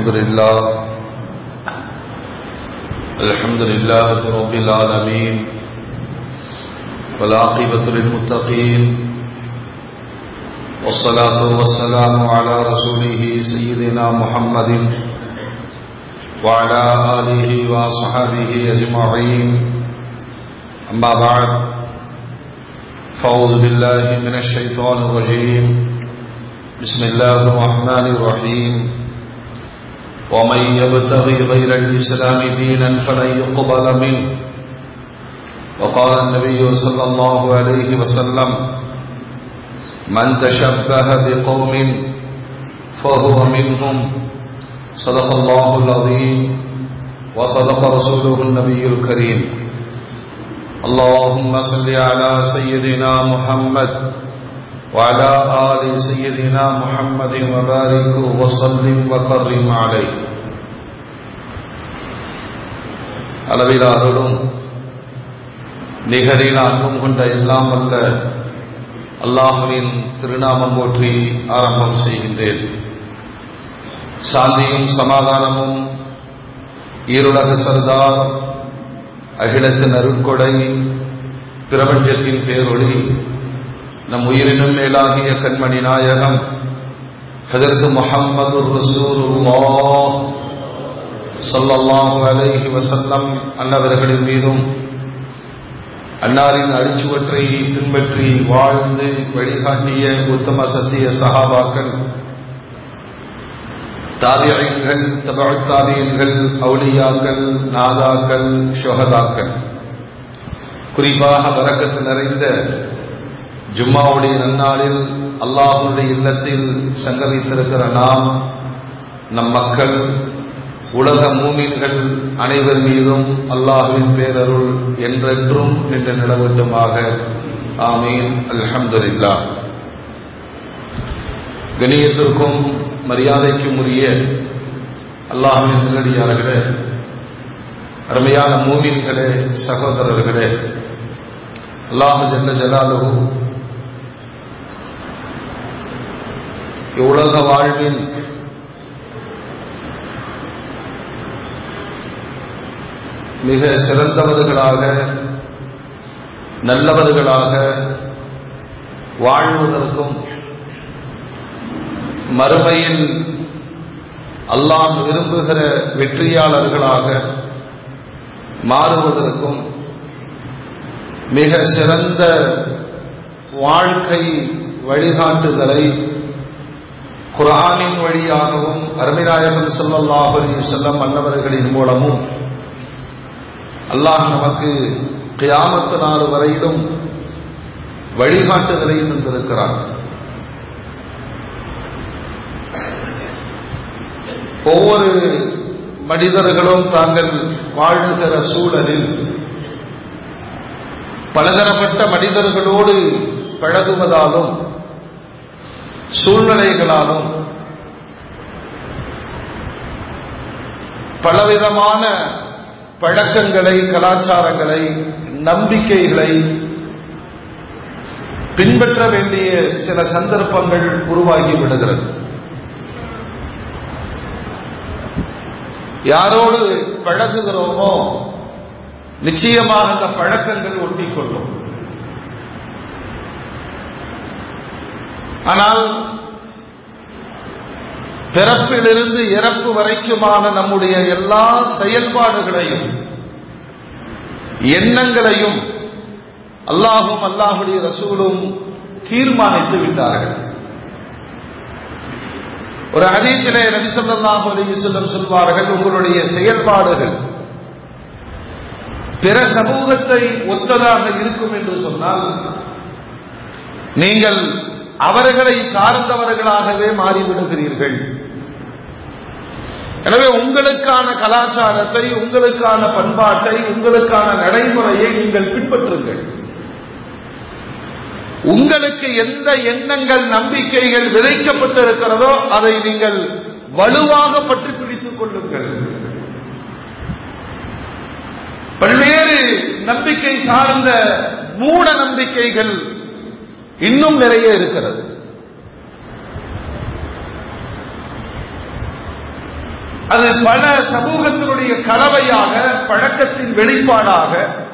الحمد لله الحمد لله رب العالمين والعاقبة للمتقين والصلاة والسلام على رسوله سيدنا محمد وعلى آله وصحبه أجمعين أما بعد فأعوذ بالله من الشيطان الرجيم بسم الله الرحمن الرحيم ومن يبتغي غير الإسلام دينا فلن يقبل منه وقال النبي صلى الله عليه وسلم من تشبه بقوم فهو منهم صدق الله العظيم وصدق رسوله النبي الكريم اللهم صل على سيدنا محمد وعلى آل سيدنا محمد وبارك وسلم وكرم عليه அளவில அருளும் நிகரில் அன்பும் கொண்ட எல்லாம் அல்ல அல்லாஹுவின் திருநாமம் போற்றி ஆரம்பம் செய்கின்றேன் சாந்தியும் சமாதானமும் ஈருலக சர்தார் அகிலத்தின் அருட்கொடை பிரபஞ்சத்தின் பேரொளி நம் உயிரினும் மேலாகிய கண்மணி நாயகம் ஹதரத்து முஹம்மது ரசூலுல்லாஹ் ஸல்லல்லாஹு அலைஹி வஸல்லம் அன்னவர்களின் மீதும் அன்னாரின் அடிச்சுவற்றை பின்பற்றி வாழ்ந்து வழிகாட்டிய உத்தம சத்திய சஹாபாக்கள் தாதியங்கள் தபழ் தாதியங்கள் அவுளியாக்கள் நாதாக்கள் ஷொஹதாக்கள் குறிப்பாக வரக்கத்து நிறைந்த ஜும்மாவுடைய நன்னாளில் அல்லாஹுடைய இல்லத்தில் சங்கமித்திருக்கிற நாம் நம் மக்கள் உலக மூமின்கள் அனைவர் மீதும் அல்லாஹுவின் பேரருள் என்றென்றும் நின்று நிலவட்டுமாக ஆமீன் அல்ஹம்துலில்லா கணியத்திற்கும் மரியாதைக்கும் உரிய அல்லாஹுவின் நல்லடியார்களே அருமையான மூமின்களே சகோதரர்களே அல்லாஹு ஜல்ல ஜலாலு உலக வாழ்வின் மிக சிறந்தவர்களாக நல்லவர்களாக வாழ்வதற்கும் மறுமையில் அல்லாஹ் விரும்புகிற வெற்றியாளர்களாக மாறுவதற்கும் மிக சிறந்த வாழ்க்கை வழிகாட்டுதலை குரானின் வழியாகவும் அருமைநாயகன் சொல்லல்லாஹ் அலி செல்லம் அன்னவர்களின் மூலமும் அல்லாஹ் நமக்கு கியாமத்து நாள் வரையிலும் வழிகாட்டுதலை தந்திருக்கிறார் ஒவ்வொரு மனிதர்களும் தாங்கள் வாழ்கிற சூழலில் பலதரப்பட்ட மனிதர்களோடு பழகுவதாலும் சூழ்நிலைகளாலும் பலவிதமான பழக்கங்களை கலாச்சாரங்களை நம்பிக்கைகளை பின்பற்ற வேண்டிய சில சந்தர்ப்பங்கள் உருவாகி விடுகிறது யாரோடு பழகுகிறோமோ நிச்சயமாக அந்த பழக்கங்கள் ஒட்டிக்கொள்ளும் ஆனால் பிறப்பிலிருந்து இறப்பு வரைக்குமான நம்முடைய எல்லா செயல்பாடுகளையும் எண்ணங்களையும் அல்லாஹும் அல்லாஹுடைய ரசூலும் தீர்மானித்து விட்டார்கள் ஒரு ஹதீசிலே நபிசல்லாஹு அலிசல்லம் சொல்வார்கள் உங்களுடைய செயல்பாடுகள் பிற சமூகத்தை ஒத்ததாக இருக்கும் என்று சொன்னால் நீங்கள் அவர்களை சார்ந்தவர்களாகவே மாறிவிடுகிறீர்கள் எனவே உங்களுக்கான கலாச்சாரத்தை உங்களுக்கான பண்பாட்டை உங்களுக்கான நடைமுறையை நீங்கள் பின்பற்றுங்கள் உங்களுக்கு எந்த எண்ணங்கள் நம்பிக்கைகள் விதைக்கப்பட்டிருக்கிறதோ அதை நீங்கள் வலுவாக பற்றி பிடித்துக் கொள்ளுங்கள் பல்வேறு நம்பிக்கை சார்ந்த மூட நம்பிக்கைகள் இன்னும் நிறைய இருக்கிறது அது பல சமூகத்தினுடைய கலவையாக பழக்கத்தின் வெளிப்பாடாக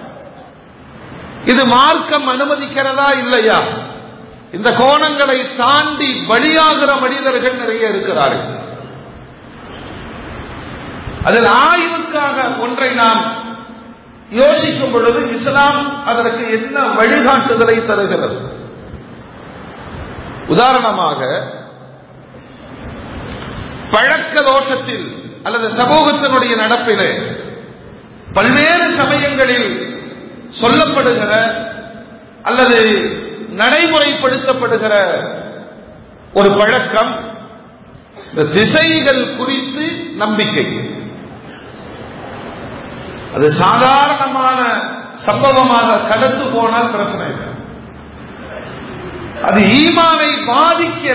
இது மார்க்கம் அனுமதிக்கிறதா இல்லையா இந்த கோணங்களை தாண்டி பலியாகிற மனிதர்கள் நிறைய இருக்கிறார்கள் அதில் ஆய்வுக்காக ஒன்றை நாம் யோசிக்கும் பொழுது இஸ்லாம் அதற்கு என்ன வழிகாட்டுதலை தருகிறது உதாரணமாக பழக்க தோஷத்தில் அல்லது சமூகத்தினுடைய நடப்பிலே பல்வேறு சமயங்களில் சொல்லப்படுகிற அல்லது நடைமுறைப்படுத்தப்படுகிற ஒரு பழக்கம் இந்த திசைகள் குறித்து நம்பிக்கை அது சாதாரணமான சம்பவமாக கடந்து போனால் பிரச்சனை இல்லை அது ஈமானை பாதிக்கிற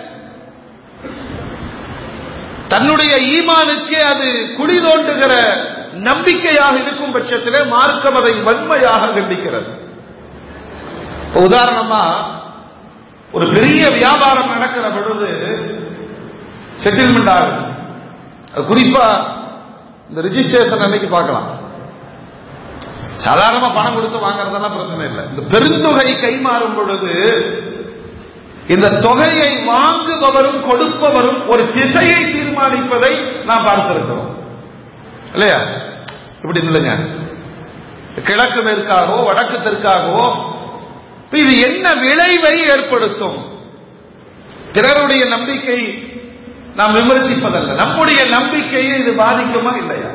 தன்னுடைய ஈமானுக்கே அது குழி தோண்டுகிற நம்பிக்கையாக இருக்கும் பட்சத்திலே மார்க்கம் அதை வன்மையாக கண்டிக்கிறது உதாரணமா ஒரு பெரிய வியாபாரம் நடக்கிற பொழுது செட்டில்மெண்ட் ஆகுது குறிப்பா இந்த ரிஜிஸ்ட்ரேஷன் அன்னைக்கு பார்க்கலாம் சாதாரணமா பணம் கொடுத்து வாங்குறதெல்லாம் பிரச்சனை இல்லை இந்த பெருந்தொகை கைமாறும் பொழுது இந்த தொகையை வாங்குபவரும் கொடுப்பவரும் ஒரு திசையை தீர்மானிப்பதை நாம் பார்த்திருக்கிறோம் இல்லையா இப்படி இல்லைங்க கிழக்கு மேற்காகவோ வடக்கு தெற்காகவோ இது என்ன விளைவை ஏற்படுத்தும் பிறருடைய நம்பிக்கை நாம் விமர்சிப்பதல்ல நம்முடைய நம்பிக்கையை இது பாதிக்குமா இல்லையா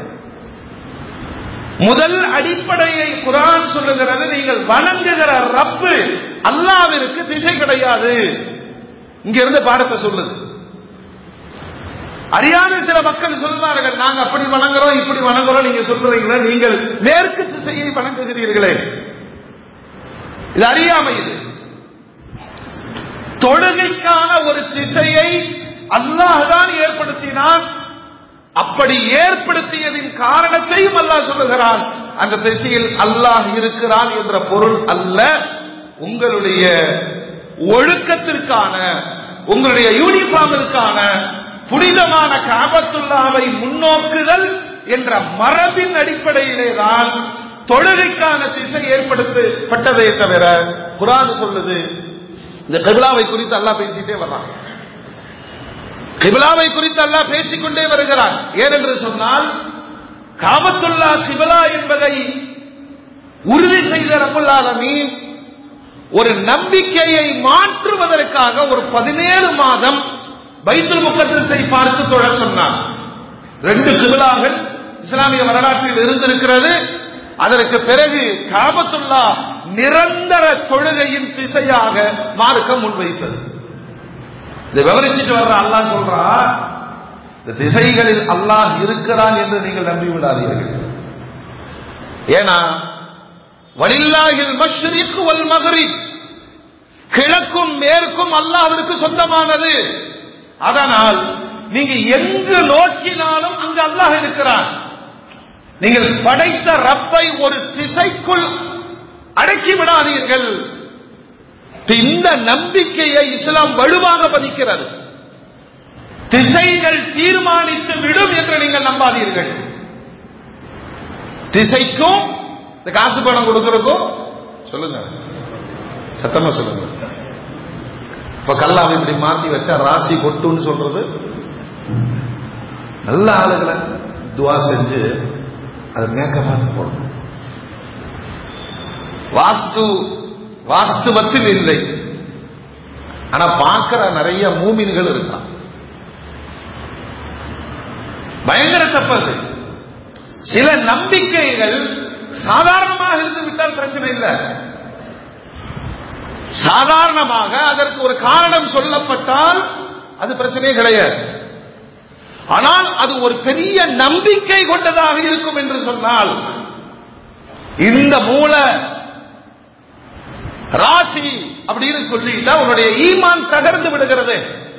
முதல் அடிப்படையை குரான் சொல்லுகிறது நீங்கள் வணங்குகிற ரப்பு அல்லாவிற்கு திசை கிடையாது இங்க இருந்து பாடத்தை சொல்லுது அறியாத சில மக்கள் சொல்வார்கள் நாங்க அப்படி வணங்குறோம் இப்படி வணங்குறோம் நீங்க சொல்றீங்களா நீங்கள் மேற்கு திசையை வணங்குகிறீர்களே இது அறியாமை இது தொழுகைக்கான ஒரு திசையை அல்லாஹ்தான் ஏற்படுத்தினான் அப்படி ஏற்படுத்தியதின் காரணத்தையும் அல்லாஹ் சொல்லுகிறான் அந்த திசையில் அல்லாஹ் இருக்கிறான் என்ற பொருள் அல்ல உங்களுடைய ஒழுக்கத்திற்கான உங்களுடைய யூனிஃபார்மிற்கான புனிதமான காபத்துல்லாவை முன்னோக்குதல் என்ற மரபின் அடிப்படையிலே தான் தொழுகைக்கான திசை ஏற்படுத்தப்பட்டதே தவிர குரான் சொல்லுது இந்த கிபிலாவை குறித்து அல்லாஹ் பேசிட்டே வர்றான் கிபிலாவை குறித்து அல்லாஹ் பேசிக்கொண்டே வருகிறான் ஏனென்று சொன்னால் காபத்துல்லா கிபிலா என்பதை உறுதி செய்த ரபுல் ஆலமீன் ஒரு நம்பிக்கையை மாற்றுவதற்காக ஒரு பதினேழு மாதம் பைத்துல் முகத்திசை பார்த்து தொழ சொன்னார் ரெண்டு கிபிலாகள் இஸ்லாமிய வரலாற்றில் இருந்திருக்கிறது அதற்கு பிறகு காபத்துல்லா நிரந்தர தொழுகையின் திசையாக மார்க்கம் முன்வைத்தது இதை விவரிச்சுட்டு வர்ற அல்லாஹ் சொல்றா இந்த திசைகளில் அல்லாஹ் இருக்கிறான் என்று நீங்கள் நம்பி விடாதீர்கள் ஏன்னா வலில்லாஹில் மஷ்ரிக் வல் மகரிப் கிழக்கும் மேற்கும் அல்லாஹ்விற்கு சொந்தமானது அதனால் நீங்க எங்கு நோக்கினாலும் அங்கு அல்லாஹ் இருக்கிறான் நீங்கள் படைத்த ரப்பை ஒரு திசைக்குள் அடக்கி விடாதீர்கள் இந்த நம்பிக்கையை இஸ்லாம் வலுவாக பதிக்கிறது திசைகள் தீர்மானித்து விடும் என்று நீங்கள் நம்பாதீர்கள் திசைக்கும் இந்த காசு பணம் கொடுக்கறதுக்கும் சொல்லுங்க சத்தமா சொல்லுங்க இப்ப கல்லாவை இப்படி மாத்தி வச்சா ராசி கொட்டுன்னு சொல்றது நல்ல ஆளுகளை துவா செஞ்சு அதை மேக்க பார்த்து போடணும் வாஸ்து வாஸ்துவத்தில் இல்லை ஆனா பார்க்கிற நிறைய மூமின்கள் இருக்கான் பயங்கர தப்பது சில நம்பிக்கைகள் சாதாரணமாக இருந்து விட்டால் பிரச்சனை இல்லை சாதாரணமாக அதற்கு ஒரு காரணம் சொல்லப்பட்டால் அது பிரச்சனையே கிடையாது ஆனால் அது ஒரு பெரிய நம்பிக்கை கொண்டதாக இருக்கும் என்று சொன்னால் இந்த மூல ராசி அப்படின்னு சொல்லிட்டா உன்னுடைய ஈமான் தகர்ந்து விடுகிறது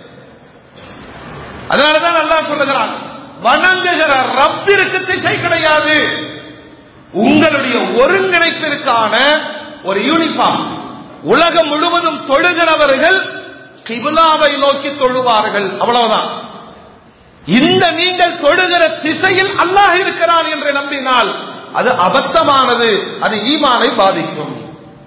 அதனாலதான் நல்லா சொல்லுகிறான் வணங்குகிற ரப்பிற்கு திசை கிடையாது உங்களுடைய ஒருங்கிணைப்பிற்கான ஒரு யூனிஃபார்ம் உலகம் முழுவதும் தொழுகிறவர்கள் கிபிலாவை நோக்கி தொழுவார்கள் அவ்வளவுதான் இந்த நீங்கள் தொழுகிற திசையில் அல்லாஹ் இருக்கிறான் என்று நம்பினால் அது அபத்தமானது அது ஈமானை பாதிக்கும்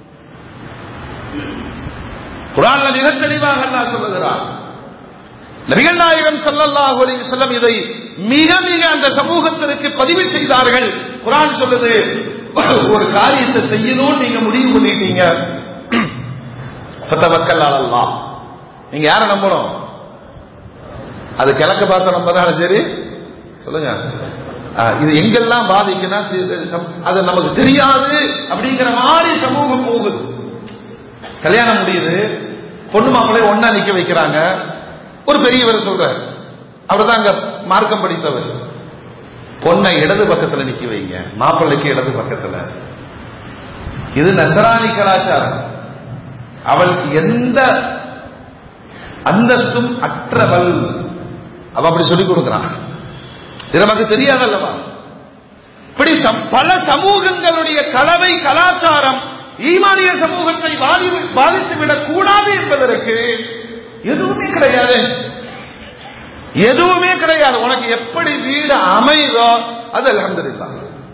குரான்ல மிக தெளிவாக அல்லாஹ் சொல்லுகிறான் நபிகள் நாயகம் ஸல்லல்லாஹு அலைஹி வஸல்லம் இதை மிக மிக அந்த சமூகத்திற்கு பதிவு செய்தார்கள் குரான் சொல்லுது ஒரு காரியத்தை செய்யணும்னு நீங்க முடிவு பண்ணிட்டீங்க ஃபதவக்கல் அலல்லாஹ் நீங்க யாரை நம்பணும் அது கிழக்கு பார்த்த நம்பதாலும் சரி சொல்லுங்க ஆ, இது எங்கெல்லாம் பாதிக்குன்னா சி- சம்- அது நமக்கு தெரியாது அப்படிங்கிற மாதிரி சமூகம் போகுது கல்யாணம் முடியுது பொண்ணு மாப்பிள்ளை ஒன்னா நிக்க வைக்கிறாங்க ஒரு பெரியவர் சொல்றார் அவர் தான் அங்க மார்க்கம் படித்தவர் பொண்ணை இடது பக்கத்துல நிக்க வைங்க மாப்பிள்ளைக்கு இடது பக்கத்துல இது நசராணி கலாச்சாரம் அவள் எந்த அந்தஸ்தும் அற்றவள் அவ அப்படி சொல்லிக் கொடுக்கிறான் இது நமக்கு தெரியாதல்லவா இப்படி சம்- பல சமூகங்களுடைய கலவை கலாச்சாரம் ஈமானிய சமூகத்தை பாதி- பாதித்து விடக் கூடாது என்பதற்கு எதுவுமே கிடையாது எதுவுமே கிடையாது உனக்கு எப்படி வீடு அமைதோ அது அலமதுல்லா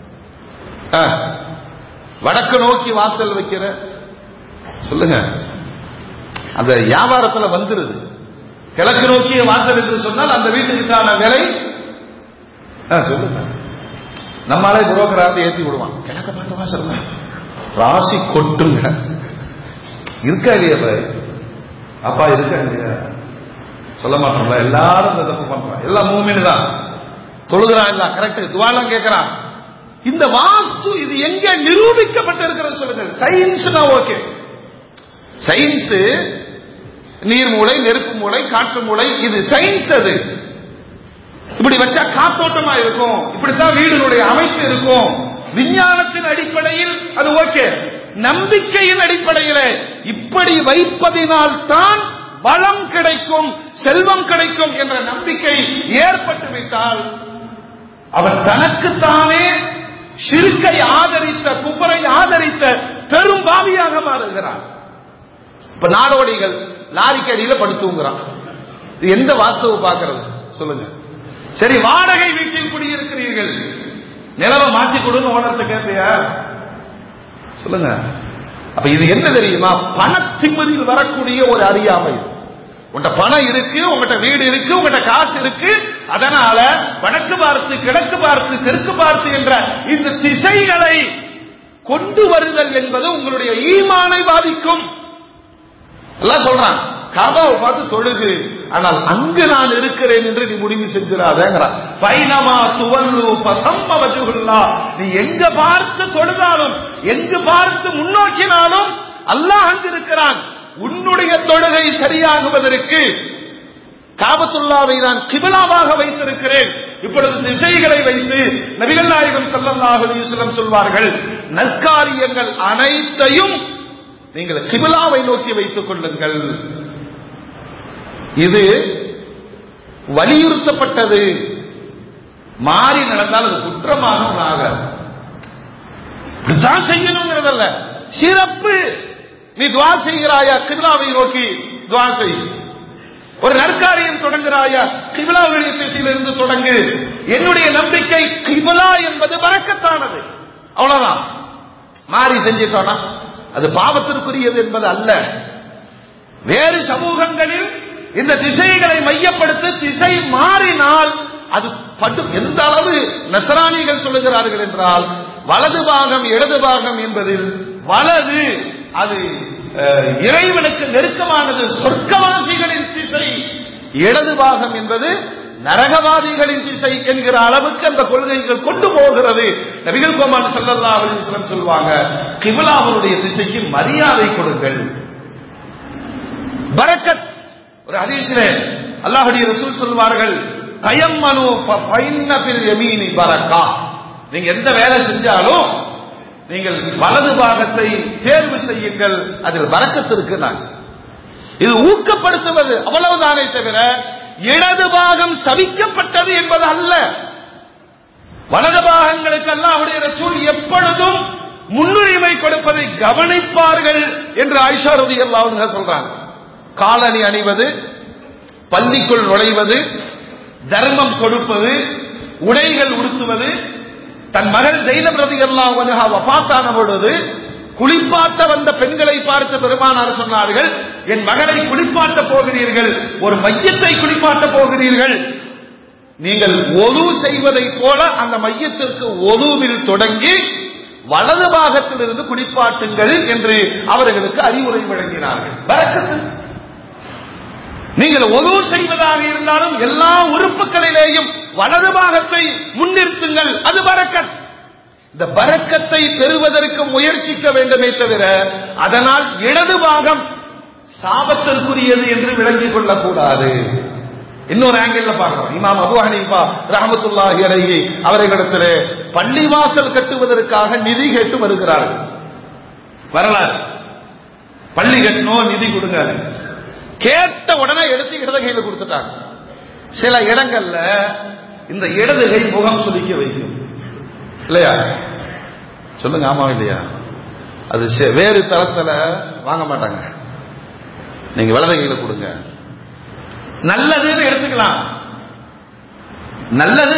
வடக்கு நோக்கி வாசல் வைக்கிற சொல்லுங்க அந்த வியாபாரத்துல வந்துருது கிழக்கு நோக்கிய வாசல் என்று சொன்னால் அந்த வீட்டுக்கான விலை ஆ, சொல்லுங்க நம்மளாலே புரோக்கராக ஏத்தி விடுவான் கிழக்க பார்த்த வாசல் தான். ராசி கொட்டுங்க இருக்கா இல்லையா பாரு? அப்பா இருக்கா இல்லையா சொல்ல மாட்டோம்ல எல்லாரும் இந்த தப்பு பண்றான் எல்லாம் மூமின் தான் தொழுகிறான் இல்ல கரெக்ட் துவாலாம் கேட்கிறான் இந்த வாஸ்து இது எங்க நிரூபிக்கப்பட்டிருக்கிறது சொல்லுங்க சயின்ஸ்னா ஓகே சயின்ஸ் நீர் மூளை நெருப்பு மூளை காற்று மூளை இது சயின்ஸ் அது இப்படி வச்சா காத்தோட்டமா இருக்கும் இப்படித்தான் வீடுனுடைய அமைப்பு இருக்கும் விஞ்ஞானத்தின் அடிப்படையில் அது ஓகே நம்பிக்கையின் அடிப்படையில் இப்படி வைப்பதினால் தான் வளம் கிடைக்கும் செல்வம் கிடைக்கும் என்ற நம்பிக்கை ஏற்பட்டு விட்டால் அவர் தனக்குத்தானே ஷிருக்கை ஆதரித்த குபரை ஆதரித்த பெரும் பாவியாக மாறுகிறார் இப்ப நாடோடிகள் லாரிக்கு அடியில படுத்துங்கிறான் இது எந்த வாஸ்தவ பார்க்கிறது சொல்லுங்க சரி வாடகை வீட்டில் குடியிருக்கிறீர்கள் நிலவை மாற்றி கொடுன்னு ஓனர்த்த கேட்பியா சொல்லுங்க அப்ப இது என்ன தெரியுமா பணத்திமதியில் வரக்கூடிய ஒரு அறியாமை உன்கிட்ட பணம் இருக்கு உங்ககிட்ட வீடு இருக்கு உங்ககிட்ட காசு இருக்கு அதனால வடக்கு பார்த்து கிழக்கு பார்த்து தெற்கு பார்த்து என்ற இந்த திசைகளை கொண்டு வருதல் என்பது உங்களுடைய ஈமானை பாதிக்கும் எல்லாம் சொல்றான் கபாவை பார்த்து தொழுகு ஆனால் அங்கு நான் இருக்கிறேன் என்று நீ முடிவு செஞ்சிடாதேங்கிறான் பைனமா துவல்லு பசம்ம வஜுகுல்லா நீ எங்க பார்த்து தொழுதாலும் எங்கு பார்த்து முன்னோக்கினாலும் அல்லாஹ் அங்கு இருக்கிறான் உன்னுடைய தொழுகை சரியாகுவதற்கு காபத்துல்லாவை நான் கிபிலாவாக வைத்திருக்கிறேன் இப்பொழுது திசைகளை வைத்து நபிகள் நாயகம் ஸல்லல்லாஹு அலைஹி வஸல்லம் சொல்வார்கள் நற்காரியங்கள் அனைத்தையும் நீங்கள் கிபிலாவை நோக்கி வைத்துக் கொள்ளுங்கள் இது வலியுறுத்தப்பட்டது மாறி நடந்தால் அது குற்றமாக ஆகாது இப்படித்தான் செய்யணுங்கிறதல்ல சிறப்பு நீ துவா செய்கிறாயா கிபிலாவை நோக்கி துவா செய் ஒரு நற்காரியம் தொடங்குறாயா கிபிலாவுடைய திசையிலிருந்து தொடங்கு என்னுடைய நம்பிக்கை கிபிலா என்பது வரக்கத்தானது அவ்வளவுதான் மாறி செஞ்சிட்டோம்னா அது பாவத்திற்குரியது என்பது அல்ல வேறு சமூகங்களில் இந்த திசைகளை மையப்படுத்தி திசை மாறினால் அது பட்டு எந்த அளவு நசராணிகள் சொல்லுகிறார்கள் என்றால் வலது பாகம் இடது பாகம் என்பதில் வலது அது அஹ், இறைவனுக்கு நெருக்கமானது சொர்க்கவாசிகளின் திசை இடது பாகம் என்பது நரகவாதிகளின் திசை என்கிற அளவுக்கு அந்த கொள்கைகள் கொண்டு போகிறது நபிகள் கோமான் ஸல்லல்லாஹு அலைஹி வஸல்லம் சொல்வாங்க கிபிலாவுடைய திசைக்கு மரியாதை கொடுங்கள் பரக்கத் ஒரு ஹதீஸிலே அல்லாஹ்வுடைய ரசூல் சொல்வார்கள் தயம்மனு ஃபைன்ன ஃபில் யமீனி பரக்கா நீங்க எந்த வேலை செஞ்சாலும் நீங்கள் வலது பாகத்தை தேர்வு செய்யுங்கள் அதில் பரக்கத்து இருக்கு இது ஊக்கப்படுத்துவது அவ்வளவுதானே தவிர இடது பாகம் சபிக்கப்பட்டது என்பது அல்ல வலது பாகங்களுக்கு அல்லாஹ்வுடைய ரசூல் எப்பொழுதும் முன்னுரிமை கொடுப்பதை கவனிப்பார்கள் என்று ஆயிஷா ரலியல்லாஹு அன்ஹா சொல்றாங்க காலணி அணிவது பள்ளிக்குள் நுழைவது தர்மம் கொடுப்பது உடைகள் உடுத்துவது தன் மகள் ஜெயினப் ரதியல்லாஹு அன்ஹா வஃபாத்தான பொழுது குளிப்பாட்ட வந்த பெண்களை பார்த்து பெருமானார் சொன்னார்கள் என் மகளை குளிப்பாட்ட போகிறீர்கள் ஒரு மையத்தை குளிப்பாட்ட போகிறீர்கள் நீங்கள் ஒது செய்வதைப் போல அந்த மையத்திற்கு ஒதுவில் தொடங்கி வலது பாகத்திலிருந்து குளிப்பாட்டுங்கள் என்று அவர்களுக்கு அறிவுரை வழங்கினார்கள் பரக்கத்து நீங்கள் ஒது செய்வதாக இருந்தாலும் எல்லா உறுப்புகளிலேயும் வலது பாகத்தை முன்னிறுத்துங்கள் அது பரக்கத் இந்த பரக்கத்தை பெறுவதற்கு முயற்சிக்க வேண்டுமே தவிர அதனால் இடது பாகம் சாபத்திற்குரியது என்று விளங்கிக் கொள்ளக்கூடாது இன்னொரு ஆங்கிள் பார்க்கிறோம் இமாம் அபு ஹனீஃபா ரஹமத்துல்லாஹி அலைஹி அவர்களிடத்திலே பள்ளிவாசல் கட்டுவதற்காக நிதி கேட்டு வருகிறார்கள் வரலாறு பள்ளி கட்டணும் நிதி கொடுங்க கேட்ட உடனே எடுத்து இடது கையில கொடுத்துட்டாங்க சில இடங்கள்ல இந்த இடது கை முகம் சுலிக்க வைக்கும் இல்லையா சொல்லுங்க ஆமா இல்லையா அது சே- வேறு தளத்துல வாங்க மாட்டாங்க நீங்க வலது கையில கொடுங்க நல்லதுன்னு எடுத்துக்கலாம் நல்லது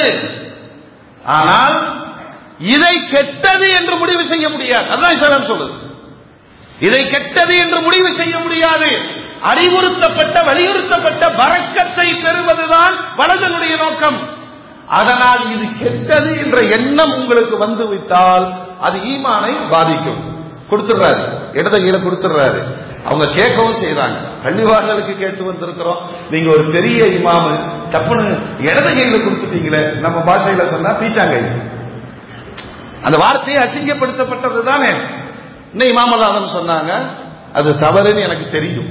ஆனால் இதை கெட்டது என்று முடிவு செய்ய முடியாது அதான் இஸ்லாம் சொல்லுது இதை கெட்டது என்று முடிவு செய்ய முடியாது அறிவுறுத்தப்பட்ட வலியுறுத்தப்பட்ட பறக்கத்தை பெறுவதுதான் வலதனுடைய நோக்கம் அதனால் இது கெட்டது என்ற எண்ணம் உங்களுக்கு வந்து விட்டால் அது ஈமானை பாதிக்கும் கொடுத்துடுறாரு இடத கையில கொடுத்துடுறாரு அவங்க கேட்கவும் செய்றாங்க பள்ளிவாசலுக்கு கேட்டு வந்திருக்கிறோம் நீங்க ஒரு பெரிய இமாமு தப்புன்னு இடது கையில கொடுத்துட்டீங்களே நம்ம பாஷையில சொன்னா பீச்சாங்கை அந்த வார்த்தையை அசிங்கப்படுத்தப்பட்டது தானே இன்னும் இமாமதாதம் சொன்னாங்க அது தவறுன்னு எனக்கு தெரியும்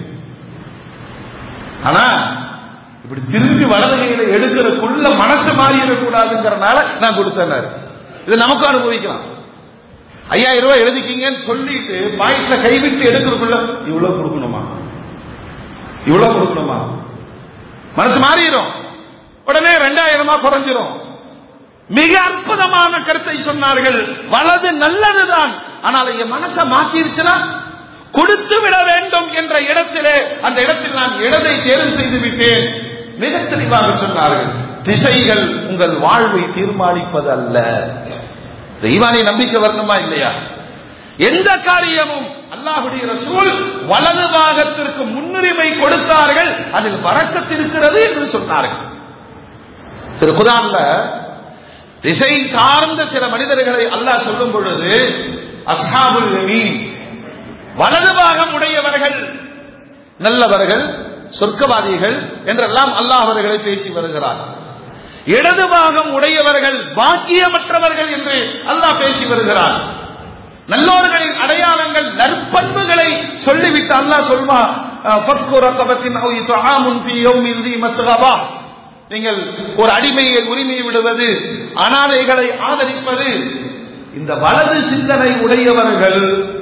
ஆனா இப்படி திரும்பி வலது கையில எடுக்கிறதுக்குள்ள மனசு மாறிடக்கூடாதுங்கிறனால நான் கொடுத்தேன் இது நமக்கும் அனுபவிக்கலாம் ஐயாயிரம் ரூபாய் எழுதிக்கிங்கன்னு சொல்லிட்டு பாயிண்ட்ல கைவிட்டு எடுக்கிறதுக்குள்ள இவ்வளவு கொடுக்கணுமா இவ்வளவு கொடுக்கணுமா மனசு மாறிடும் உடனே ரெண்டாயிரமா குறைஞ்சிரும் மிக அற்புதமான கருத்தை சொன்னார்கள் வலது நல்லதுதான் ஆனால் என் மனசை மாத்திருச்சுன்னா கொடுத்து விட வேண்டும் என்ற இடத்திலே அந்த இடத்தில் நான் இடத்தை தேர்வு செய்து விட்டேன் மிக தெளிவாக சொன்னார்கள் திசைகள் உங்கள் வாழ்வை தீர்மானிப்பது அல்ல தெய்வானை நம்பிக்கை வரணுமா இல்லையா எந்த காரியமும் அல்லாஹுடைய ரசூல் வலது பாகத்திற்கு முன்னுரிமை கொடுத்தார்கள் அதில் வரக்கத்திருக்கிறது என்று சொன்னார்கள் திரு குதான்ல திசை சார்ந்த சில மனிதர்களை அல்லாஹ் சொல்லும் பொழுது அஸ்ஹாபுல் யமீன் வலது பாகம் உடையவர்கள் நல்லவர்கள் சொர்க்கவாதிகள் என்றெல்லாம் அல்லாஹ் அவர்களை பேசி வருகிறார் இடது பாகம் உடையவர்கள் பாக்கியமற்றவர்கள் என்று அல்லாஹ் பேசி வருகிறார் நல்லோர்களின் அடையாளங்கள் நற்பண்புகளை சொல்லிவிட்டு அல்லாஹ் சொல்வா ஃபக்கு ரகபத்தின் அவு இத்ஆமுன் ஃபீ யௌமில் தி மஸ்கபா நீங்கள் ஒரு அடிமையை உரிமை விடுவது அனாதைகளை ஆதரிப்பது இந்த வலது சிந்தனை உடையவர்கள்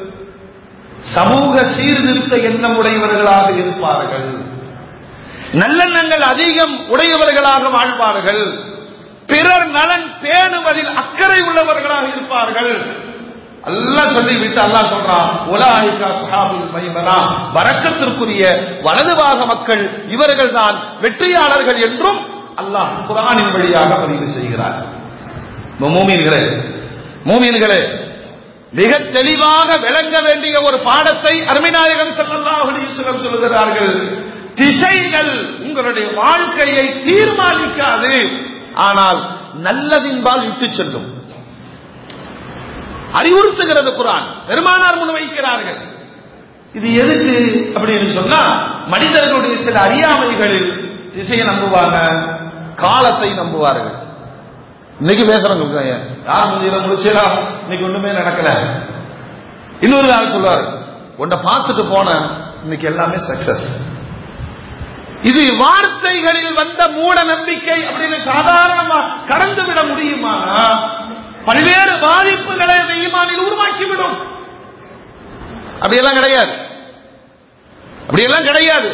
சமூக சீர்திருத்த எண்ணம் உடையவர்களாக இருப்பார்கள் நல்லெண்ணங்கள் அதிகம் உடையவர்களாக வாழ்வார்கள் பிறர் நலன் பேணுவதில் அக்கறை உள்ளவர்களாக இருப்பார்கள் அல்லாஹ் சொல்லிவிட்டு அல்லாஹ் சொல்றான் உலாயிகா சுஹாபுல் மைமனா வரக்கத்திற்குரிய வலதுபாக மக்கள் இவர்கள் தான் வெற்றியாளர்கள் என்றும் அல்லாஹ் குரானின் வழியாக பதிவு செய்கிறார் மூமீன்களே மூமீன்களே மிக தெளிவாக விளங்க வேண்டிய ஒரு பாடத்தை அருமைநாயகம் ஸல்லல்லாஹு அலைஹி வஸல்லம் சொல்கிறார்கள் திசைகள் உங்களுடைய வாழ்க்கையை தீர்மானிக்காது ஆனால் நல்லதின்பால் இட்டு செல்லும் அறிவுறுத்துகிறது குரான் பெருமானார் முன்வைக்கிறார்கள் இது எதுக்கு அப்படின்னு சொன்னா மனிதர்களுடைய சில அறியாமைகளில் திசையை நம்புவாங்க காலத்தை நம்புவார்கள் இன்னைக்கு பேசுறவங்க யார் முந்தியில முடிச்சா இன்னைக்கு ஒண்ணுமே நடக்கல இன்னொரு ஆள் சொல்லுவாரு உன்னை பார்த்துட்டு போன இன்னைக்கு எல்லாமே சக்சஸ் இது வார்த்தைகளில் வந்த மூட நம்பிக்கை அப்படின்னு சாதாரணமா கடந்து விட முடியுமா பல்வேறு பாதிப்புகளை அந்த ஈமானில் உருவாக்கிவிடும் அப்படியெல்லாம் கிடையாது அப்படியெல்லாம் கிடையாது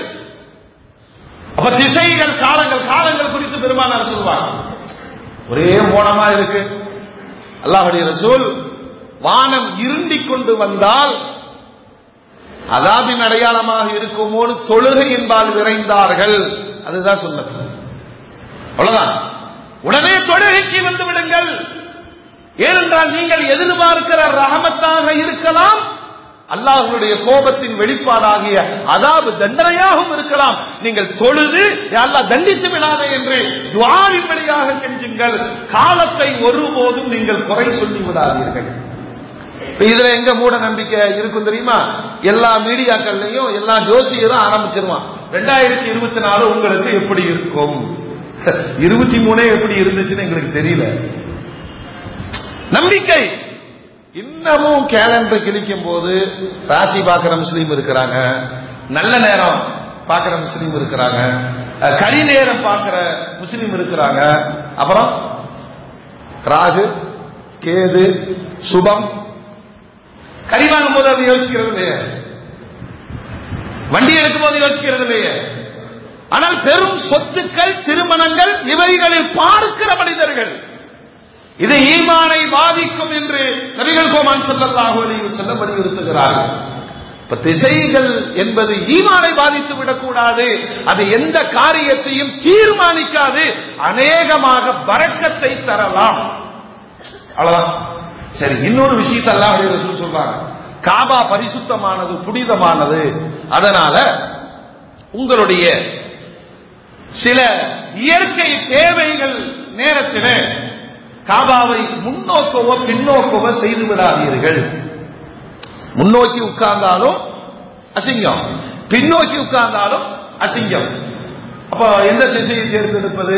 அப்ப திசைகள் காலங்கள் காலங்கள் குறித்து பெருமானார் சொல்வாங்க ஒரே மோனமா இருக்கு அல்லாஹுடைய ரசூல் வானம் இருண்டிக் கொண்டு வந்தால் அதாபின் அடையாளமாக இருக்குமோன்னு தொழுகை என்பால் விரைந்தார்கள் அதுதான் சொன்னது அவ்வளவுதான் உடனே தொழுகைக்கு வந்து விடுங்கள் ஏனென்றால் நீங்கள் எதிர்பார்க்கிற ரஹமத்தாக இருக்கலாம் அல்லாஹ்வுடைய கோபத்தின் வெளிப்பாடாகிய அதாவது தண்டனையாகவும் இருக்கலாம் நீங்கள் தொழுது "யா அல்லாஹ் தண்டித்து விடாதே என்று துவாரின் வழியாக கெஞ்சுங்கள் காலத்தை ஒருபோதும் நீங்கள் குறை சொல்லி விடாதீர்கள் இப்ப இதுல எங்க மூட நம்பிக்கை இருக்கும் தெரியுமா எல்லா மீடியாக்கள்லயும் எல்லா ஜோசியரும் ஆரம்பிச்சிருவான் ரெண்டாயிரத்தி இருபத்தி நாலு உங்களுக்கு எப்படி இருக்கும் இருபத்தி மூணே எப்படி இருந்துச்சுன்னு எங்களுக்கு தெரியல நம்பிக்கை இன்னமும் கேலண்டர் கிழிக்கும் போது ராசி பார்க்கிற முஸ்லீம் இருக்கிறாங்க நல்ல நேரம் பார்க்கிற முஸ்லீம் இருக்கிறாங்க அஹ், கரி நேரம் பார்க்கிற முஸ்லீம் இருக்கிறாங்க அப்புறம் ராகு கேது சுபம் கறி வாங்கும் போது அது யோசிக்கிறது இல்லையே வண்டி எடுக்கும் போது யோசிக்கிறது இல்லையே ஆனால் பெரும் சொத்துக்கள் திருமணங்கள் இவைகளில் பார்க்கிற மனிதர்கள் இது ஈமானை பாதிக்கும் என்று நபிகள் கோமான் ஸல்லல்லாஹு அலைஹி வஸல்லம் வலியுறுத்துகிறார்கள் இப்ப திசைகள் என்பது ஈமானை பாதித்து விடக்கூடாது அது எந்த காரியத்தையும் தீர்மானிக்காது அநேகமாக பரக்கத்தை தரலாம் அவ்வளவுதான் சரி இன்னொரு விஷயத்தை அல்லாஹ் ரசூல் சொல்றாங்க காபா பரிசுத்தமானது புனிதமானது அதனால உங்களுடைய சில இயற்கை தேவைகள் நேரத்தில் காபாவை முன்னோக்கவோ பின்னோக்கவோ செய்து விடாதீர்கள் முன்னோக்கி உட்கார்ந்தாலும் அசிங்கம் பின்னோக்கி உட்கார்ந்தாலும் அசிங்கம் அப்ப எந்த திசையை தேர்ந்தெடுப்பது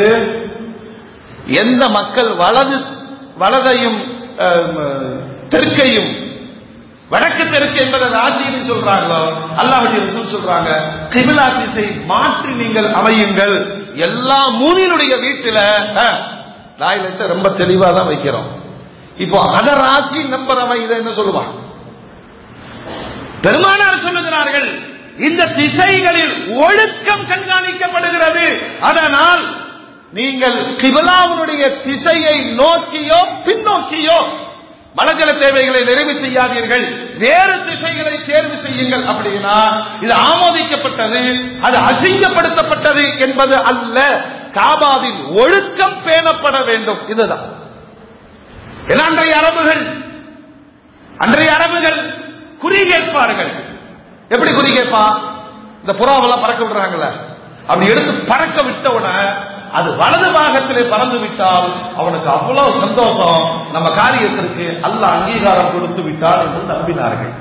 எந்த மக்கள் வலது வலதையும் அஹ், தெற்கையும் வடக்கு தெற்கு என்பதை ராசின்னு சொல்றாங்களோ அல்லாஹ்வுடைய ரசூல் சொல்றாங்க கிபிலா திசை மாற்றி நீங்கள் அமையுங்கள் எல்லா மூனினுடைய வீட்டுல அஹ், லாயிலத்தை ரொம்ப தெளிவா தான் வைக்கிறோம் இப்போ அத ராசி நம்புறவன் இதை என்ன சொல்லுவான் பெருமானார் சொல்லுகிறார்கள் இந்த திசைகளில் ஒழுக்கம் கண்காணிக்கப்படுகிறது அதனால் நீங்கள் கிபிலாவுடைய திசையை நோக்கியோ பின்னோக்கியோ வழக்கல தேவைகளை நிறைவு செய்யாதீர்கள் வேறு திசைகளை தேர்வு செய்யுங்கள் அப்படின்னா இது ஆமோதிக்கப்பட்டது அது அசிங்கப்படுத்தப்பட்டது என்பது அல்ல காபாவின் ஒழுக்கம் பேணப்பட வேண்டும் இதுதான் ஏன்னா அன்றைய அரபுகள் அன்றைய அரபுகள் குறி கேட்பார்கள் எப்படி குறி கேட்பான் இந்த புறாவெல்லாம் பறக்க விடுறாங்கல்ல அப்படி எடுத்து பறக்க விட்ட உடனே அது வலது பாகத்திலே பறந்து விட்டால் அவனுக்கு அவ்வளவு சந்தோஷம் நம்ம காரியத்திற்கு அல்ல அங்கீகாரம் கொடுத்து விட்டார் என்று நம்பினார்கள்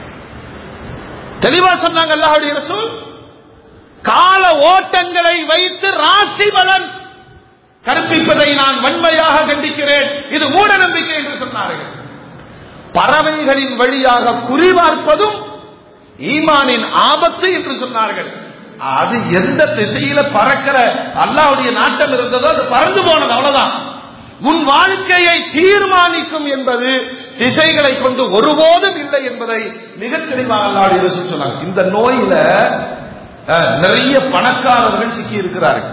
தெளிவா சொன்னாங்க அல்லாஹுடைய ரசூல் கால ஓட்டங்களை வைத்து ராசி பலன் கற்பிப்பதை நான் வன்மையாக கண்டிக்கிறேன் இது மூட நம்பிக்கை என்று சொன்னார்கள் பறவைகளின் வழியாக குறிபார்ப்பதும் ஈமானின் ஆபத்து என்று சொன்னார்கள் அது எந்த திசையில பறக்கிற அல்லாவுடைய நாட்டம் இருந்ததோ அது பறந்து போனது அவ்வளவுதான் உன் வாழ்க்கையை தீர்மானிக்கும் என்பது திசைகளை கொண்டு ஒருபோதும் இல்லை என்பதை மிக தெளிவாக அல்லாவுடைய ரசூல் சொன்னாங்க இந்த நோயில அஹ், நிறைய பணக்காரர்கள் சிக்கி இருக்கிறார்கள்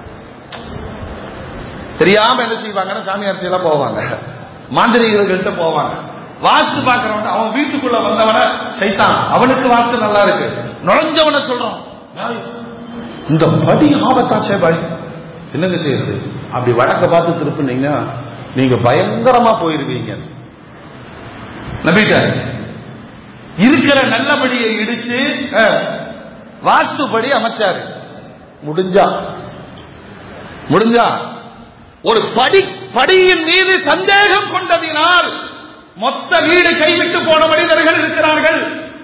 தெரியாம என்ன செய்வாங்கன்னா சாமியார்த்தி எல்லாம் போவாங்க மாந்திரிகர்கள்ட்ட போவாங்க வாஸ்து பாக்குறவன் அவன் வீட்டுக்குள்ள வந்தவன சைத்தான் அவனுக்கு வாஸ்து நல்லா இருக்கு நுழைஞ்சவன சொல்றான் "யாரு? இந்த படி ஆபத்தாச்சே பாய் என்னங்க செய்யறது அப்படி வடக்க பார்த்து திருப்பினீங்கன்னா நீங்க பயங்கரமா போயிருவீங்க நம்பிட்டாரு இருக்கிற நல்லபடியை இடிச்சு அஹ், வாஸ்துபடி அமைச்சாரு முடிஞ்சா முடிஞ்சா ஒரு படி படியின் மீது சந்தேகம் கொண்டதினால் மொத்த வீடு கைவிட்டு போன மனிதர்கள் இருக்கிறார்கள்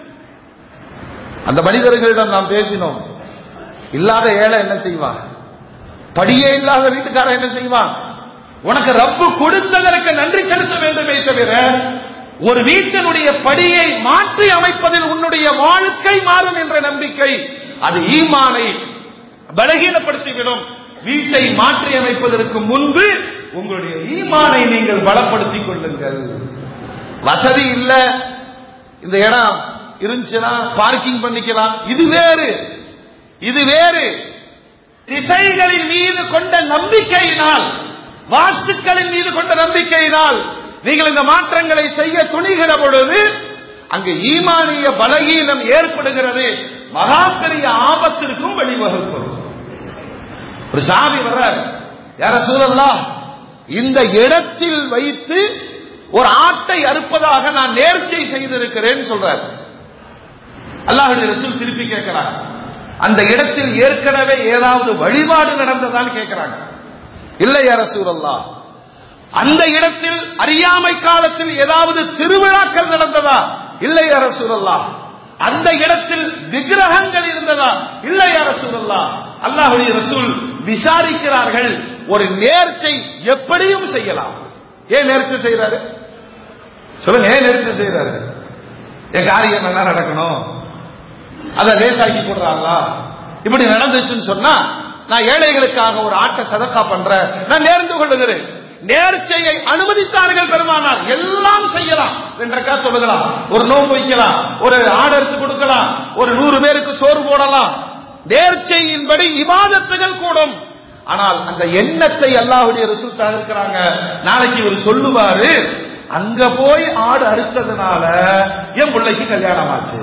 அந்த மனிதர்களிடம் நாம் பேசினோம் இல்லாத ஏழை என்ன செய்வான் படியே இல்லாத வீட்டுக்காரன் என்ன செய்வான் உனக்கு ரப்பு கொடுத்ததற்கு நன்றி செலுத்த வேண்டுமே தவிர ஒரு வீட்டினுடைய படியை மாற்றி அமைப்பதில் உன்னுடைய வாழ்க்கை மாறும் என்ற நம்பிக்கை அது ஈமானை பலகீனப்படுத்திவிடும் வீட்டை மாற்றி அமைப்பதற்கு முன்பு உங்களுடைய ஈமானை நீங்கள் பலப்படுத்திக் கொள்ளுங்கள் வசதி இல்ல இந்த இடம் இருந்துச்சுன்னா பார்க்கிங் பண்ணிக்கலாம் இது வேறு இது வேறு திசைகளின் மீது கொண்ட நம்பிக்கையினால் வாஸ்துக்களின் மீது கொண்ட நம்பிக்கையினால் நீங்கள் இந்த மாற்றங்களை செய்ய துணிகிற பொழுது அங்கு ஈமானிய பலகீனம் ஏற்படுகிறது மகா பெரிய ஆபத்திற்கும் வழிவகுக்கும் ஒரு சாமி வர்றார் யார சூழல்லா இந்த இடத்தில் வைத்து ஒரு ஆட்டை அறுப்பதாக நான் நேர்ச்சை செய்திருக்கிறேன் சொல்றார் அல்லாஹுடைய ரசூல் திருப்பி கேட்கிறாங்க அந்த இடத்தில் ஏற்கனவே ஏதாவது வழிபாடு நடந்ததான்னு கேட்கிறாங்க இல்லை யார சூழல்லா அந்த இடத்தில் அறியாமை காலத்தில் ஏதாவது திருவிழாக்கள் நடந்ததா இல்லை யார சூழல்லா அந்த இடத்தில் விக்கிரகங்கள் இருந்ததா இல்லை யார சூழல்லா அல்லாஹுடைய ரசூல் விசாரிக்கிறார்கள் ஒரு நேர்ச்சை எப்படியும் செய்யலாம் ஏன் நேர்ச்சை செய்யறாரு சொல்லுங்க ஏன் நேர்ச்சை செய்யறாரு என் காரியம் நல்லா நடக்கணும் அதை லேசாக்கி போடுறாங்களா இப்படி நடந்துச்சுன்னு சொன்னா நான் ஏழைகளுக்காக ஒரு ஆட்டை சதக்கா பண்றேன் நான் நேர்ந்து கொள்ளுகிறேன் நேர்ச்சையை அனுமதித்தார்கள் பெருமானார் எல்லாம் செய்யலாம் ரெண்டரைக்கா சொல்லுகலாம் ஒரு நோன்பு வைக்கலாம் ஒரு ஆர்டருக்கு கொடுக்கலாம் ஒரு நூறு பேருக்கு சோறு போடலாம் நேர்ச்சையின்படி இவாதத்துகள் கூடும் ஆனால் அந்த எண்ணத்தை அல்லாஹுடைய ரிசல்ட் இருக்கிறாங்க நாளைக்கு இவர் சொல்லுவாரு அங்க போய் ஆடு அறுத்ததுனால என் பிள்ளைக்கு கல்யாணம் ஆச்சு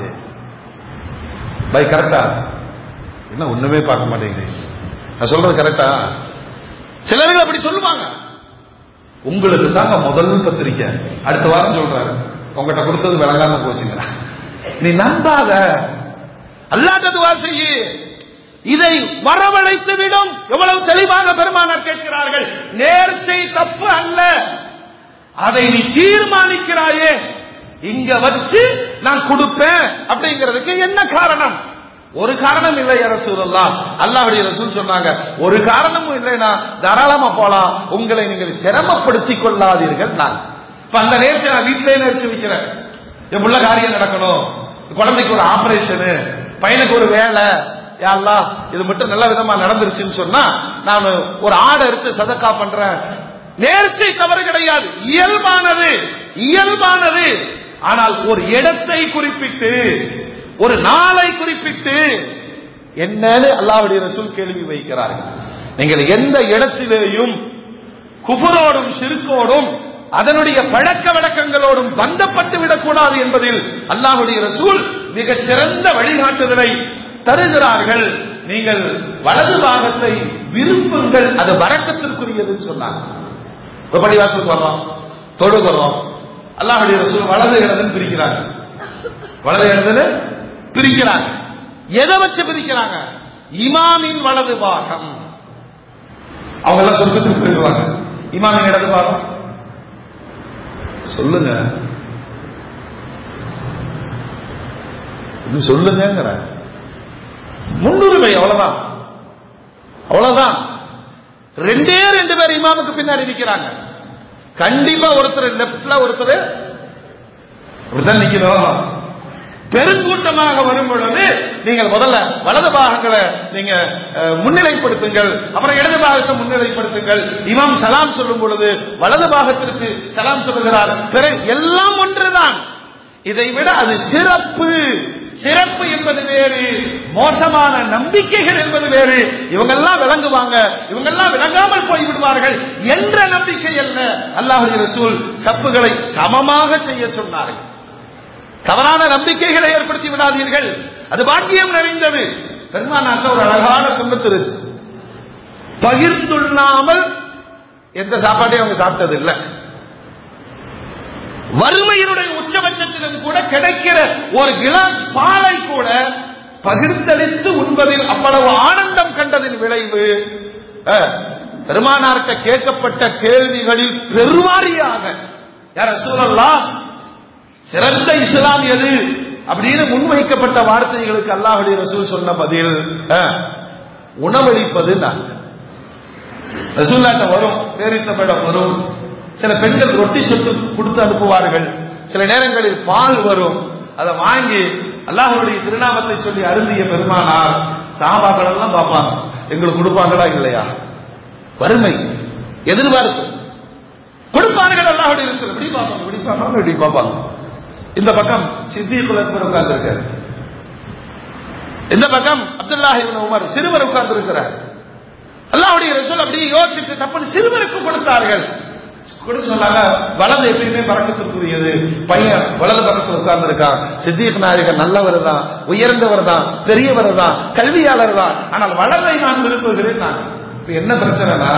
பை கரெக்டா என்ன ஒண்ணுமே பார்க்க மாட்டேங்குது நான் சொல்றது கரெக்டா சிலர்கள் அப்படி சொல்லுவாங்க உங்களுக்கு தாங்க முதல் பத்திரிக்கை அடுத்த வாரம் சொல்றாரு உங்ககிட்ட கொடுத்தது விளங்காம போச்சுங்க நீ நம்பாத அல்லாட்டது வாசையே இதை வரவழைத்து விடும் எவ்வளவு தெளிவாக பெருமானார் கேட்கிறார்கள் நேர்ச்சை தப்பு அல்ல அதை நீ தீர்மானிக்கிறாயே இங்க வச்சு நான் கொடுப்பேன் அப்படிங்கிறதுக்கு என்ன காரணம் ஒரு காரணம் இல்லை ரசூலல்லாம் அல்லாஹ்வுடைய ரசூல் சொன்னாங்க ஒரு காரணமும் இல்லைனா தாராளமா போலாம் உங்களை நீங்கள் சிரமப்படுத்திக் கொள்ளாதீர்கள் நான் இப்ப அந்த நேர்ச்சி நான் வீட்டிலேயே நேர்ச்சி வைக்கிறேன் என் புள்ள காரியம் நடக்கணும் குழந்தைக்கு ஒரு ஆபரேஷனு பையனுக்கு ஒரு வேலை யாரெல்லாம் இது மட்டும் நல்ல விதமா நடந்துருச்சுன்னு சொன்னா நான் ஒரு ஆடை எடுத்து சதக்கா பண்றேன் நேர்ச்சை தவறு கிடையாது இயல்பானது இயல்பானது ஆனால் ஒரு இடத்தை குறிப்பிட்டு ஒரு நாளை குறிப்பிட்டு என்னன்னு அல்லாவுடைய ரசூல் கேள்வி வைக்கிறார்கள் நீங்கள் எந்த இடத்திலேயும் குபுரோடும் சிறுக்கோடும் அதனுடைய பழக்க வழக்கங்களோடும் பந்தப்பட்டு விடக்கூடாது என்பதில் அல்லாஹுடைய ரசூல் மிகச் சிறந்த வழிகாட்டுதலை தருகிறார்கள் நீங்கள் வலது பாகத்தை விரும்புங்கள் அது வரக்கத்திற்குரியதுன்னு சொன்னாங்க இப்ப பள்ளிவாசலுக்கு வர்றோம் தொழுகிறோம் அல்லாஹுடைய ரசூல் வலது இடதுன்னு பிரிக்கிறாங்க வலது இடதுன்னு பிரிக்கிறாங்க எதை வச்சு பிரிக்கிறாங்க இமாமின் வலது பாகம் அவங்க எல்லாம் சொர்க்கத்துக்கு போயிடுவாங்க இமாமின் இடது பாகம் சொல்லுங்க இது சொல்லுங்கிற முன்னுரிமை அவ்வளவுதான் அவ்வளவுதான் ரெண்டே ரெண்டு பேர் இமாமுக்கு பின்னாடி நிக்கிறாங்க கண்டிப்பா ஒருத்தர் லெப்ட்ல ஒருத்தர் இப்படித்தான் நிக்கணும் பெருங்கூட்டமாக வரும் பொழுது நீங்கள் முதல்ல வலது பாகங்களை நீங்க அஹ், முன்னிலைப்படுத்துங்கள் அப்புறம் இடது பாகத்தை முன்னிலைப்படுத்துங்கள் இமாம் சலாம் சொல்லும் பொழுது வலது பாகத்திற்கு சலாம் சொல்லுகிறார் பிறகு எல்லாம் ஒன்றுதான் இதை விட அது சிறப்பு சிறப்பு என்பது வேறு மோசமான நம்பிக்கைகள் என்பது வேறு இவங்கெல்லாம் விளங்குவாங்க இவங்கெல்லாம் விளங்காமல் போய் விடுவார்கள் என்ற நம்பிக்கை அல்ல அல்லாஹுடைய ரசூல் சப்புகளை சமமாக செய்ய சொன்னார்கள் தவறான நம்பிக்கைகளை ஏற்படுத்தி விடாதீர்கள் அது பாக்கியம் நிறைந்தது பெருமானாட்ட ஒரு அழகான சுண்ணத்து இருந்துச்சு பகிர்ந்துள்ளாமல் எந்த சாப்பாட்டையும் அவங்க சாப்பிட்டது இல்லை வறுமையினுடைய உச்சபட்சத்திலும் கூட கிடைக்கிற ஒரு கிளாஸ் பாலை கூட பகிர்ந்தளித்து உண்பதில் அவ்வளவு ஆனந்தம் கண்டதின் விளைவு அஹ், பெருமானார்ட்ட கேட்கப்பட்ட கேள்விகளில் பெருவாரியாக யார சூழல்லாம் சிறந்த இஸ்லாம் எது அப்படின்னு முன்வைக்கப்பட்ட வார்த்தைகளுக்கு அல்லாஹுடைய ரசூல் சொன்ன பதில் அஹ், உணவளிப்பது நான் ரசூல்லாட்ட வரும் பேரித்தமிடம் வரும் சில பெண்கள் ரொட்டி சொத்து கொடுத்து அனுப்புவார்கள் சில நேரங்களில் பால் வரும் அதை வாங்கி அல்லாஹ்வுடைய திருநாமத்தை சொல்லி அருந்திய பெருமானார் சாபாக்கள் எல்லாம் பார்ப்பாங்க எங்களுக்கு கொடுப்பாங்களா இல்லையா வறுமை எதிர்பார்ப்பு கொடுப்பார்கள் அல்லாஹ்வுடைய ரசூல் இப்படி பார்ப்பாங்க இப்படி பார்ப்பாங்க இப்படி பார்ப்பாங்க இந்த பக்கம் சித்திகுல் அக்பர் உட்கார்ந்து இருக்காரு இந்த பக்கம் அப்துல்லாஹி இப்னு உமர் சிறுவர் உட்கார்ந்து இருக்கிறார் அல்லாஹ்வுடைய ரசூல் அப்படியே யோசிச்சு தப்புன்னு சிறுவருக்கு கொடுத்தார்கள் கொடுத்து சொன்னாங்க வலது எப்பயுமே பறக்கத்திற்குரியது பையன் வலது பக்கத்தில் உட்கார்ந்து இருக்கான் சித்திக் நாயகர் நல்லவர் தான் உயர்ந்தவர் தான் பெரியவர் தான் கல்வியாளர் தான் ஆனால் வலதை நான் விரும்புகிறேன் நான் இப்ப என்ன பிரச்சனைனா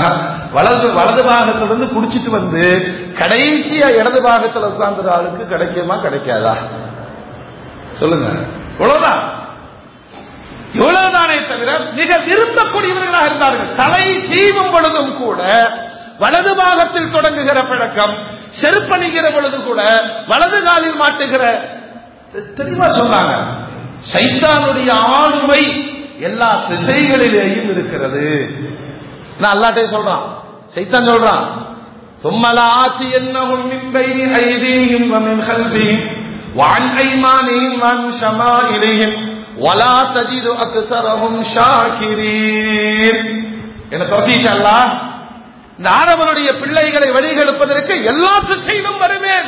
வலது வலது பாகத்திலிருந்து குடிச்சிட்டு வந்து கடைசியா இடது பாகத்துல உட்கார்ந்துற ஆளுக்கு கிடைக்குமா கிடைக்காதா சொல்லுங்க இவ்வளவுதான் இவ்வளவுதானே தவிர மிக விரும்பக்கூடியவர்களாக இருந்தார்கள் தலை சீவும் பொழுதும் கூட வலது பாகத்தில் தொடங்குகிற பழக்கம் செருப்பணிகிற பொழுது கூட வலது காலில் மாட்டுகிற தெ- தெளிவா சொன்னாங்க சைத்தானுடைய ஆளுமை எல்லா திசைகளிலேயும் இருக்கிறது நான் அல்லாட்டே சொல்றான் சைத்தான் சொல்றான் ثم لآتينهم من بين أيديهم ومن خلفهم وعن أيمانهم وعن شمائلهم ولا تجد أكثرهم شاكرين என்ன தோட்டிட்ட அல்லாஹ் இந்த ஆடவனுடைய பிள்ளைகளை வழிகெடுப்பதற்கு எல்லா திசையிலும் வருவேன்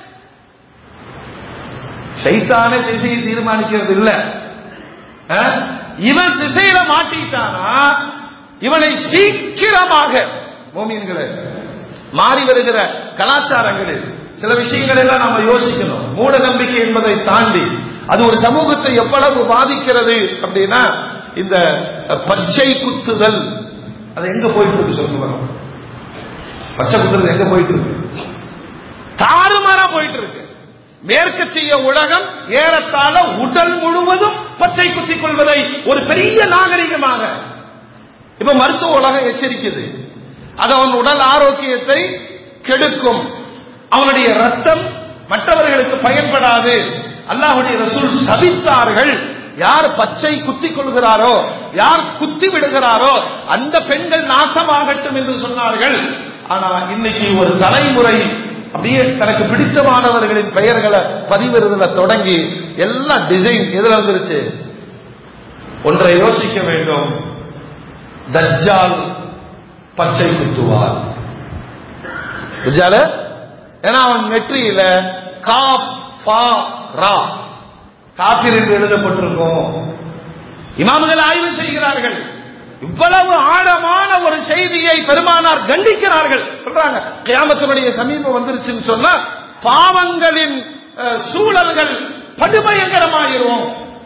சைத்தானே திசையை தீர்மானிக்கிறது இல்ல அஹ்? இவன் திசையில மாட்டிட்டானா இவனை சீக்கிரமாக மோமீன்களே மாறி வருகிற கலாச்சாரங்களில் சில விஷயங்கள் எல்லாம் நாம யோசிக்கணும் மூட நம்பிக்கை என்பதை தாண்டி அது ஒரு சமூகத்தை எவ்வளவு பாதிக்கிறது அப்படின்னா இந்த பச்சை குத்துதல் அது எங்க போயிட்டு இருக்கு சொல்லுங்க பச்சை குத்துறது எங்க போயிட்டு இருக்கு தாறுமாறா போயிட்டு இருக்கு மேற்கத்திய உலகம் ஏறத்தாழ உடல் முழுவதும் பச்சை குத்திக் கொள்வதை ஒரு பெரிய நாகரிகமாக இப்ப மருத்துவ உலகம் எச்சரிக்குது அது அவன் உடல் ஆரோக்கியத்தை கெடுக்கும் அவனுடைய ரத்தம் மற்றவர்களுக்கு பயன்படாது அல்லாஹுடைய ரசூல் சபித்தார்கள் யார் பச்சை குத்திக் கொள்கிறாரோ யார் குத்தி விடுகிறாரோ அந்த பெண்கள் நாசமாகட்டும் என்று சொன்னார்கள் ஆனா இன்னைக்கு ஒரு தலைமுறை அப்படியே தனக்கு பிடித்தமானவர்களின் பெயர்களை பதிவிடுறதுல தொடங்கி எல்லா டிசைன் எதுல வந்துருச்சு ஒன்றை யோசிக்க வேண்டும் தஜ்ஜால் பச்சை குத்துவார் தஜ்ஜால ஏன்னா அவன் நெற்றியில காப் பா ரா காபிர் என்று எழுதப்பட்டிருக்கும் இமாம்கள் ஆய்வு செய்கிறார்கள் இவ்வளவு ஆழமான ஒரு செய்தியை பெருமானார் கண்டிக்கிறார்கள் சொல்றாங்க கியாமத்தினுடைய சமீபம் வந்துருச்சுன்னு சொன்னா பாவங்களின் அஹ், சூழல்கள் படுபயங்கரமாயிரும்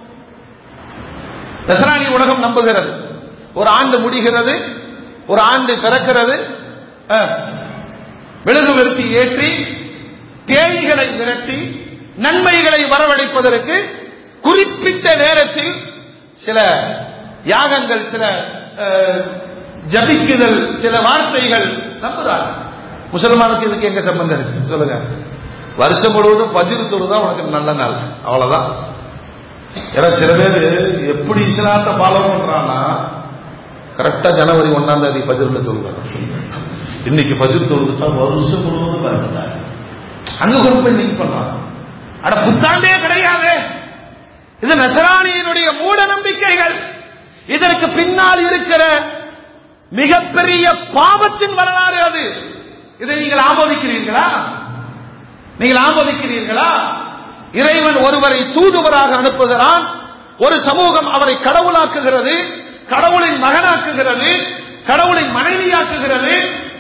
நசராணி உலகம் நம்புகிறது ஒரு ஆண்டு முடிகிறது ஒரு ஆண்டு பிறக்கிறது அஹ், மெழுகுவர்த்தி ஏற்றி பேய்களை விரட்டி நன்மைகளை வரவழைப்பதற்கு குறிப்பிட்ட நேரத்தில் சில யாகங்கள் சில அஹ், ஜபிக்குதல் சில வார்த்தைகள் நம்புறாங்க முசல்மானுக்கு இதுக்கு எங்க சம்பந்தம் இருக்கு சொல்லுங்க வருஷம் முழுவதும் பஜிர் தொழுதா உனக்கு நல்ல நாள் அவ்வளவுதான் ஏன்னா சில பேர் எப்படி இஸ்லாத்தை ஃபாலோ பண்றான்னா கரெக்டா ஜனவரி ஒன்னாம் தேதி பஜ்ர்ல தொழுகிறான் இன்னைக்கு பஜ்ர் தொழுதுட்டா வருஷம் முழுவதும் பறிச்சுட்டாங்க அங்க கொண்டு போய் நீங்க பண்றான் அட புத்தாண்டே கிடையாது இது நசராணியினுடைய மூட நம்பிக்கைகள் இதற்கு பின்னால் இருக்கிற மிகப்பெரிய பாவத்தின் வரலாறு அது இதை நீங்கள் ஆமோதிக்கிறீர்களா நீங்கள் ஆமோதிக்கிறீர்களா இறைவன் ஒருவரை தூதுவராக அனுப்புகிறான் ஒரு சமூகம் அவரை கடவுளாக்குகிறது கடவுளின் மகனாக்குகிறது கடவுளின் மனைவியாக்குகிறது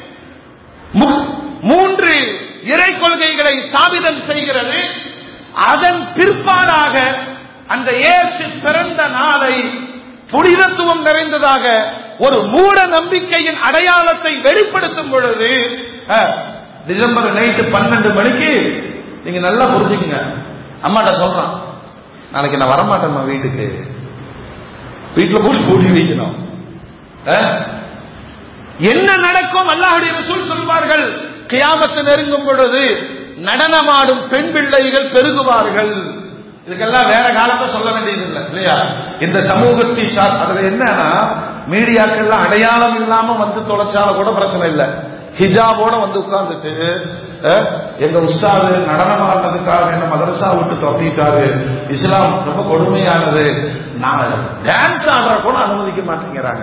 மு- மூன்று இறை கொள்கைகளை ஸ்தாபிதம் செய்கிறது அதன் பிற்பாடாக அந்த இயேசு பிறந்த நாளை புனிதத்துவம் நிறைந்ததாக ஒரு மூட நம்பிக்கையின் அடையாளத்தை வெளிப்படுத்தும் பொழுது அஹ், டிசம்பர் நைட்டு பன்னெண்டு மணிக்கு நீங்க நல்லா புரிஞ்சுக்குங்க அம்மாட்ட சொல்றான் நாளைக்கு நான் வரமாட்டேம்மா வீட்டுக்கு வீட்டுல போட்டு பூட்டி வைக்கணும் அஹ், என்ன நடக்கும் அல்லாஹுடைய ரசூல் சொல்வார்கள் கியாமத்து நெருங்கும் பொழுது நடனமாடும் பெண் பிள்ளைகள் பெருகுவார்கள் இதுக்கெல்லாம் வேற காலத்தை சொல்ல வேண்டியது இல்லை இல்லையா இந்த சமூகத்தை சார் அதுல என்னன்னா மீடியாக்கள்லாம் அடையாளம் இல்லாம வந்து தொலைச்சாலும் கூட பிரச்சனை இல்லை ஹிஜாபோட வந்து உட்கார்ந்துட்டு அஹ், எங்க உஸ்தாது நடனம் ஆடுறதுக்காக என்ன மதரசா விட்டு தொட்டிட்டாரு இஸ்லாம் ரொம்ப கொடுமையானது நான் டான்ஸ் ஆடுற கூட அனுமதிக்க மாட்டேங்கிறாங்க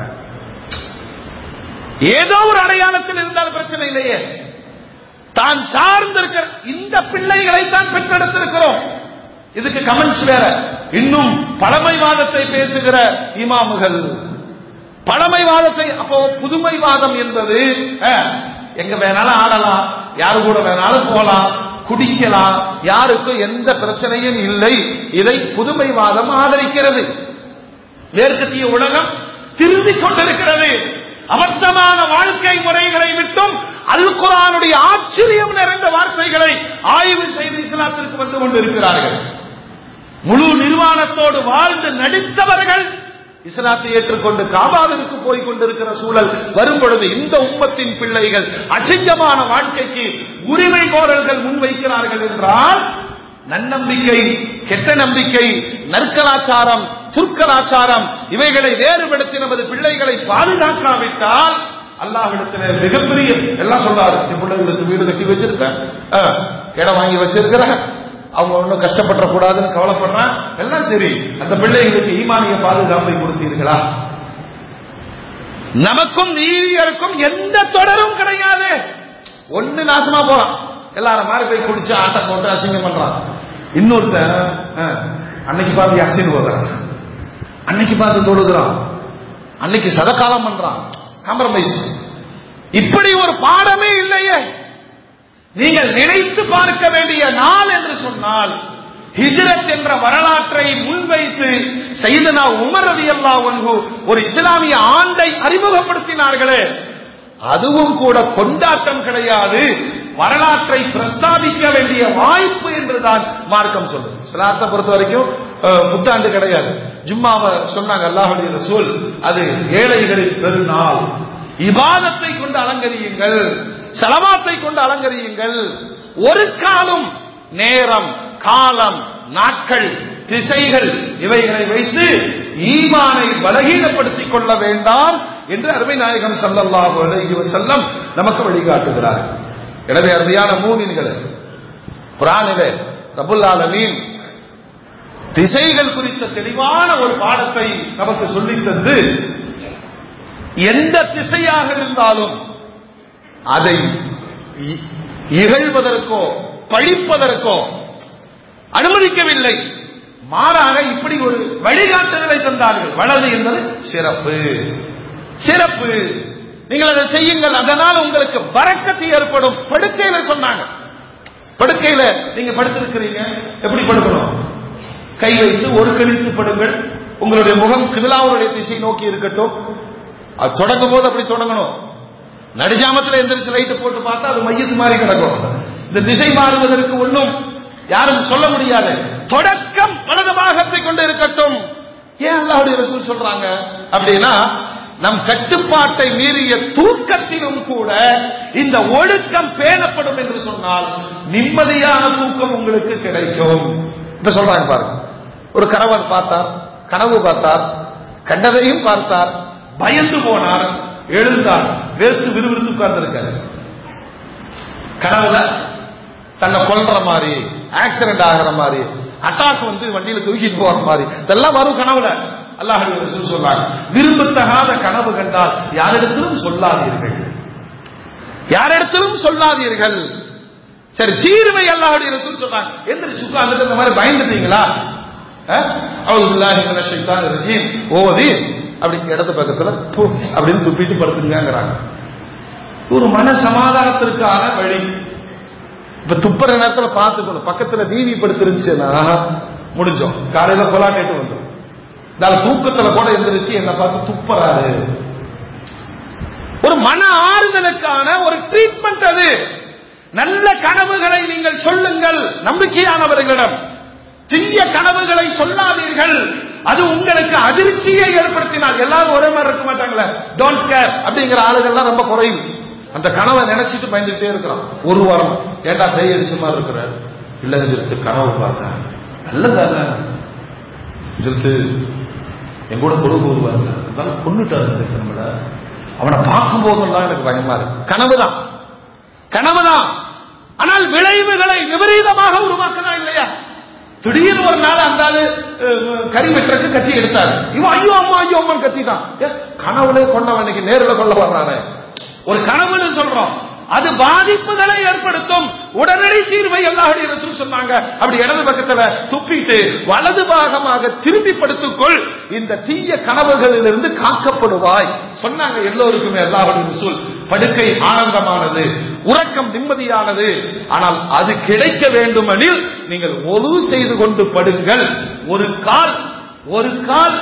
ஏதோ ஒரு அடையாளத்தில் இருந்தால் பிரச்சனை இல்லையே தான் சார்ந்திருக்கிற இந்த பிள்ளைகளை தான் பெற்றெடுத்திருக்கிறோம் இதுக்கு கமெண்ட்ஸ் வேற இன்னும் பழமைவாதத்தை பேசுகிற இமாமுகள் பழமைவாதத்தை அப்போ புதுமைவாதம் என்பது அஹ், எங்க வேணாலும் ஆடலாம் யாரு கூட வேணாலும் போலாம் குடிக்கலாம் யாருக்கும் எந்த பிரச்சனையும் இல்லை இதை புதுமைவாதம் ஆதரிக்கிறது மேற்கத்திய உலகம் திரும்பிக் கொண்டிருக்கிறது அபத்தமான வாழ்க்கை முறைகளை விட்டும் அல் குரானுடைய ஆச்சரியம் நிறைந்த வார்த்தைகளை ஆய்வு செய்து இஸ்லாத்திற்கு வந்து கொண்டிருக்கிறார்கள் முழு நிர்வாணத்தோடு வாழ்ந்து நடித்தவர்கள் இஸ்லாத்தை ஏற்றுக்கொண்டு காபாவிற்கு போய் கொண்டிருக்கிற சூழல் வரும் பொழுது இந்த உம்மத்தின் பிள்ளைகள் அசிங்கமான வாழ்க்கைக்கு உரிமை கோரல்கள் முன்வைக்கிறார்கள் என்றால் நன்னம்பிக்கை கெட்ட நம்பிக்கை நற்கலாச்சாரம் துர்க்கலாச்சாரம் இவைகளை வேறுபடுத்தி நமது பிள்ளைகளை பாதுகாக்காவிட்டால் அல்லாஹ்விடத்தில் மிகப்பெரிய எல்லாம் சொல்றாரு என் பிள்ளைகளுக்கு வீடு கட்டி வச்சிருக்கேன் ஆ, இடம் வாங்கி வச்சிருக்கிறேன் அவங்க ஒன்றும் கஷ்டப்பட கூடாதுன்னு கவலைப்படுறான் எல்லாம் சரி அந்த பிள்ளைகளுக்கு ஈமானிய பாதுகாப்பை கொடுத்தீர்களா நமக்கும் நீதியருக்கும் எந்த தொடரும் கிடையாது ஒண்ணு நாசமா போறான் எல்லாரும் மாதிரி போய் குடிச்சு ஆட்டம் போட்டு அசிங்கம் பண்றான் இன்னொருத்தன் ஆ, அன்னைக்கு பார்த்து அசின் போகிறான் அன்னைக்கு பார்த்து தொழுகிறான் அன்னைக்கு சதகாலம் பண்றான் காம்ப்ரமைஸ் இப்படி ஒரு பாடமே இல்லையே நீங்கள் நினைத்து பார்க்க வேண்டிய நாள் என்று சொன்னால் ஹிஜ்ரத் என்ற வரலாற்றை முன்வைத்து செய்தனா உமர் ரலியல்லாஹு அன்ஹு ஒரு இஸ்லாமிய ஆண்டை அறிமுகப்படுத்தினார்களே அதுவும் கூட கொண்டாட்டம் கிடையாது வரலாற்றை பிரஸ்தாபிக்க வேண்டிய வாய்ப்பு என்றுதான் மார்க்கம் சொல்லுது இஸ்லாத்தை பொறுத்த வரைக்கும் அஹ், புத்தாண்டு கிடையாது ஜும்மாவை சொன்னாங்க அல்லாஹுடைய ரசூல் அது ஏழைகளின் பெருநாள் இபாதத்தை கொண்டு அலங்கரியுங்கள் செலவாத்தை கொண்டு அலங்கரியுங்கள் ஒரு காலம் நேரம் காலம் நாட்கள் திசைகள் இவைகளை வைத்து ஈமானை பலகீனப்படுத்திக் கொள்ள வேண்டாம் என்று அருமை நாயகம் ஸல்லல்லாஹு அலைஹி வஸல்லம் நமக்கு வழிகாட்டுகிறார் எனவே அருமையான மூமின்களே குர்ஆனிலே ரப்புல் ஆலமீன் திசைகள் குறித்த தெளிவான ஒரு பாடத்தை நமக்கு சொல்லித் தந்து எந்த திசையாக இருந்தாலும் அதை இ- இகழ்வதற்கோ பழிப்பதற்கோ அனுமதிக்கவில்லை மாறாக இப்படி ஒரு வழிகாட்டுதலை தந்தார்கள் வலது என்பது சிறப்பு சிறப்பு நீங்கள் அதை செய்யுங்கள் அதனால் உங்களுக்கு வரக்கத்து ஏற்படும் படுக்கையில சொன்னாங்க படுக்கையில நீங்க படுத்திருக்கிறீங்க எப்படி படுக்கணும் கை வைத்து ஒரு கழித்து படுங்கள் உங்களுடைய முகம் கிபிலாவுடைய திசை நோக்கி இருக்கட்டும் அது தொடங்கும் போது அப்படி தொடங்கணும் நடுஜாமத்துல எந்திரிச்சு லைட்டு போட்டு பார்த்தா அது மையத்து மாதிரி கிடக்கும் இந்த திசை மாறுவதற்கு ஒன்றும் யாரும் சொல்ல முடியாது தொடக்கம் வலது பாகத்தை கொண்டு இருக்கட்டும் ஏன் அல்லாஹ்வுடைய ரசூல் சொல்றாங்க அப்படின்னா நம் கட்டுப்பாட்டை மீறிய தூக்கத்திலும் கூட இந்த ஒழுக்கம் பேணப்படும் என்று சொன்னால் நிம்மதியான தூக்கம் உங்களுக்கு கிடைக்கும் இப்ப சொல்றாங்க பாருங்க ஒரு கணவன் பார்த்தார் கனவு பார்த்தார் கண்டதையும் பார்த்தார் பயந்து போனார் எழுந்தார் வேர்த்து விறுவிறுத்து உட்கார்ந்து இருக்காரு கனவுல தன்னை கொல்ற மாதிரி ஆக்சிடென்ட் ஆகிற மாதிரி அட்டாக் வந்து வண்டியில தூக்கிட்டு போற மாதிரி இதெல்லாம் வரும் கனவுல அல்லாஹ் ரசூல் சொல்றாங்க விரும்பத்தகாத கனவு கண்டால் யாரிடத்திலும் சொல்லாதீர்கள் யாரிடத்திலும் சொல்லாதீர்கள் சரி தீர்வை அல்லாஹுடைய ரசூல் சொல்றாங்க எந்திரிச்சு உட்கார்ந்துட்டு இந்த மாதிரி பயந்துட்டீங்களா ஓதி அப்படி இடது பக்கத்துல து அப்படின்னு துப்பிட்டு படுத்துங்கிறாங்க ஒரு மன சமாதானத்திற்கான வழி இப்ப துப்புற நேரத்துல பார்த்துக்கணும் பக்கத்துல டிவி படுத்துருந்துச்சுன்னா முடிஞ்சோம் காலையில கொலா கேட்டு வந்துடும் நான் தூக்கத்துல கூட எந்திரிச்சு என்ன பார்த்து துப்புறாரு ஒரு மன ஆறுதலுக்கான ஒரு ட்ரீட்மெண்ட் அது நல்ல கனவுகளை நீங்கள் சொல்லுங்கள் நம்பிக்கையானவர்களிடம் தீய கனவுகளை சொல்லாதீர்கள் அது உங்களுக்கு அதிர்ச்சியை ஏற்படுத்தினால் எல்லாரும் ஒரே மாதிரி இருக்க மாட்டாங்களே டோன்ட் கேர் அப்படிங்கிற ஆளுகள்லாம் ரொம்ப குறையும் அந்த கனவை நினைச்சிட்டு பயந்துட்டே இருக்கிறான் ஒரு வாரம் ஏண்டா கை அடிச்ச மாதிரி இருக்கிற இல்ல சொல்லிட்டு கனவு பார்த்தேன் நல்லதானே சொல்லிட்டு என் கூட தொழுகு வருவாங்க அதனால கொண்டுட்டாரு நம்மள அவனை பார்க்கும் போதெல்லாம் எனக்கு பயமா இருக்கு கனவுதான் கனவுதான் ஆனால் விளைவுகளை விபரீதமாக உருவாக்கலாம் இல்லையா திடீர்னு ஒரு நாள் அந்த ஆளு அஹ், கறி வெட்டுறதுக்கு கத்தி எடுத்தாரு இவன் ஐயோ அம்மா ஐயோ அம்மா கத்திட்டான் ஏ, கனவுல கொண்டவன் இன்னைக்கு நேர்ல கொள்ள வர்றானே ஒரு கனவுன்னு சொல்றோம் அது பாதிப்புகளை ஏற்படுத்தும் உடனடி தீர்வை எல்லாருடைய ரசூல் சொன்னாங்க அப்படி இடது பக்கத்துல துப்பிட்டு வலது பாகமாக திரும்பி படுத்துக்கொள் இந்த தீய கனவுகளிலிருந்து காக்கப்படுவாய் சொன்னாங்க எல்லோருக்குமே எல்லாருடைய ரசூல் படுக்கை ஆனந்தமானது உறக்கம் நிம்மதியானது ஆனால் அது கிடைக்க வேண்டுமெனில் நீங்கள் ஒது செய்து கொண்டு படுங்கள் ஒரு கால் ஒரு கால்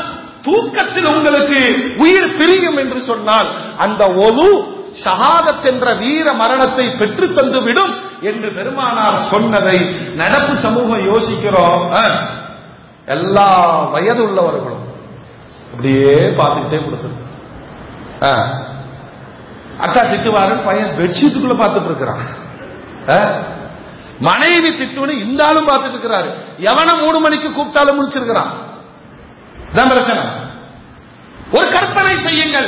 தூக்கத்தில் உங்களுக்கு உயிர் பிரியும் என்று சொன்னால் அந்த ஒலு ஷஹாதத் என்ற வீர மரணத்தை பெற்று தந்து விடும் என்று பெருமானார் சொன்னதை நடப்பு சமூகம் யோசிக்கிறோம் அஹ், எல்லா வயது உள்ளவர்களும் அப்படியே பார்த்துக்கிட்டே கொடுக்குறது அஹ், அக்கா திட்டுவாரு பையன் பெட்ஷீட்டுக்குள்ள பார்த்துட்டு இருக்கிறான் அஹ், மனைவி திட்டுன்னு இந்த ஆளும் பார்த்துட்டு இருக்கிறாரு எவனை மூணு மணிக்கு கூப்பிட்டாலும் முடிச்சிருக்கிறான் இதான் பிரச்சனை ஒரு கற்பனை செய்யுங்கள்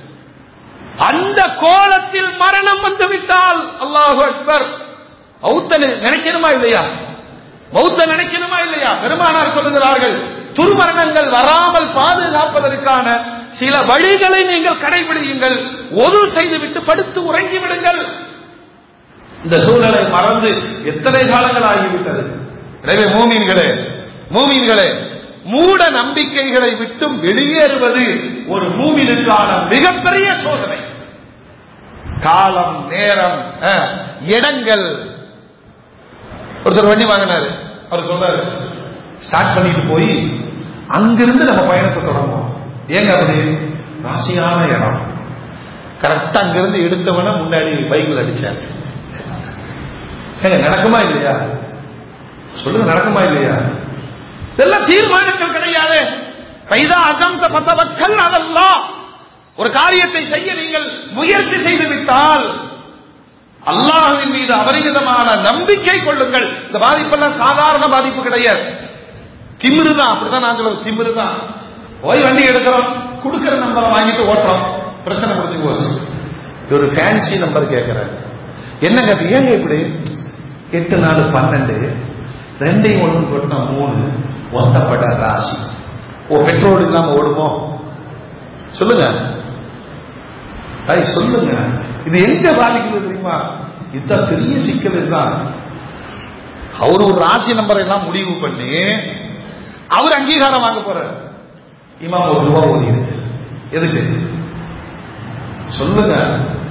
அந்த கோலத்தில் மரணம் வந்து விட்டால் அல்லாஹு அக்பர் மௌத்த நி- நினைக்கணுமா இல்லையா மௌத்த நினைக்கணுமா இல்லையா பெருமானார் சொல்லுகிறார்கள் துர்மரணங்கள் வராமல் பாதுகாப்பதற்கான சில வழிகளை நீங்கள் கடைபிடியுங்கள் ஒது செய்துவிட்டு படுத்து உறங்கி விடுங்கள் இந்த சூழலை மறந்து எத்தனை காலங்கள் ஆகிவிட்டது எனவே மூமீன்களே மூமீன்களே மூட நம்பிக்கைகளை விட்டும் வெளியேறுவது ஒரு மூமினுக்கான மிகப்பெரிய சோதனை காலம் நேரம் அஹ், இடங்கள் ஒருத்தர் வண்டி வாங்கினாரு அவர் சொல்றாரு ஸ்டார்ட் பண்ணிட்டு போய் அங்கிருந்து நம்ம பயணத்தை தொடங்குவோம் ஏங்க அப்படி ராசியான இடம் கரெக்டா அங்கிருந்து எடுத்தவன முன்னாடி பைக்கில் அடிச்சாரு ஏங்க நடக்குமா இல்லையா சொல்லுங்க நடக்குமா இல்லையா இதெல்லாம் தீர்மானங்கள் கிடையாது பைதா அசம்த பத்தவக்கல் அதெல்லாம் ஒரு காரியத்தை செய்ய நீங்கள் முயற்சி செய்து விட்டால் அல்லாஹ்வின் மீது அபரிமிதமான நம்பிக்கை கொள்ளுங்கள் இந்த பாதிப்பெல்லாம் சாதாரண பாதிப்பு கிடையாது திமிரு தான் அப்படிதான் நான் சொல்றது திமிரு தான் போய் வண்டி எடுக்கிறோம் கொடுக்கிற நம்பரை வாங்கிட்டு ஓட்டுறோம் பிரச்சனை முடிஞ்சு போச்சு ஒரு ஃபேன்சி நம்பர் கேட்கிறாரு என்னங்க இது ஏங்க இப்படி எட்டு நாலு பன்னெண்டு ரெண்டையும் ஒண்ணு போட்டுனா மூணு ஒத்தப்பட்ட ராசி ஓ பெட்ரோல் இல்லாம ஓடுமோ சொல்லுங்க ஐய், சொல்லுங்க இது எங்க பாதிக்குது தெரியுமா இதுதான் பெரிய சிக்கல் இதுதான் அவர் ஒரு ராசி நம்பரை எல்லாம் முடிவு பண்ணி அவர் அங்கீகாரம் வாங்க போறாரு இமாம் ஒரு ரூபா ஓதி இருக்கு எதுக்கு சொல்லுங்க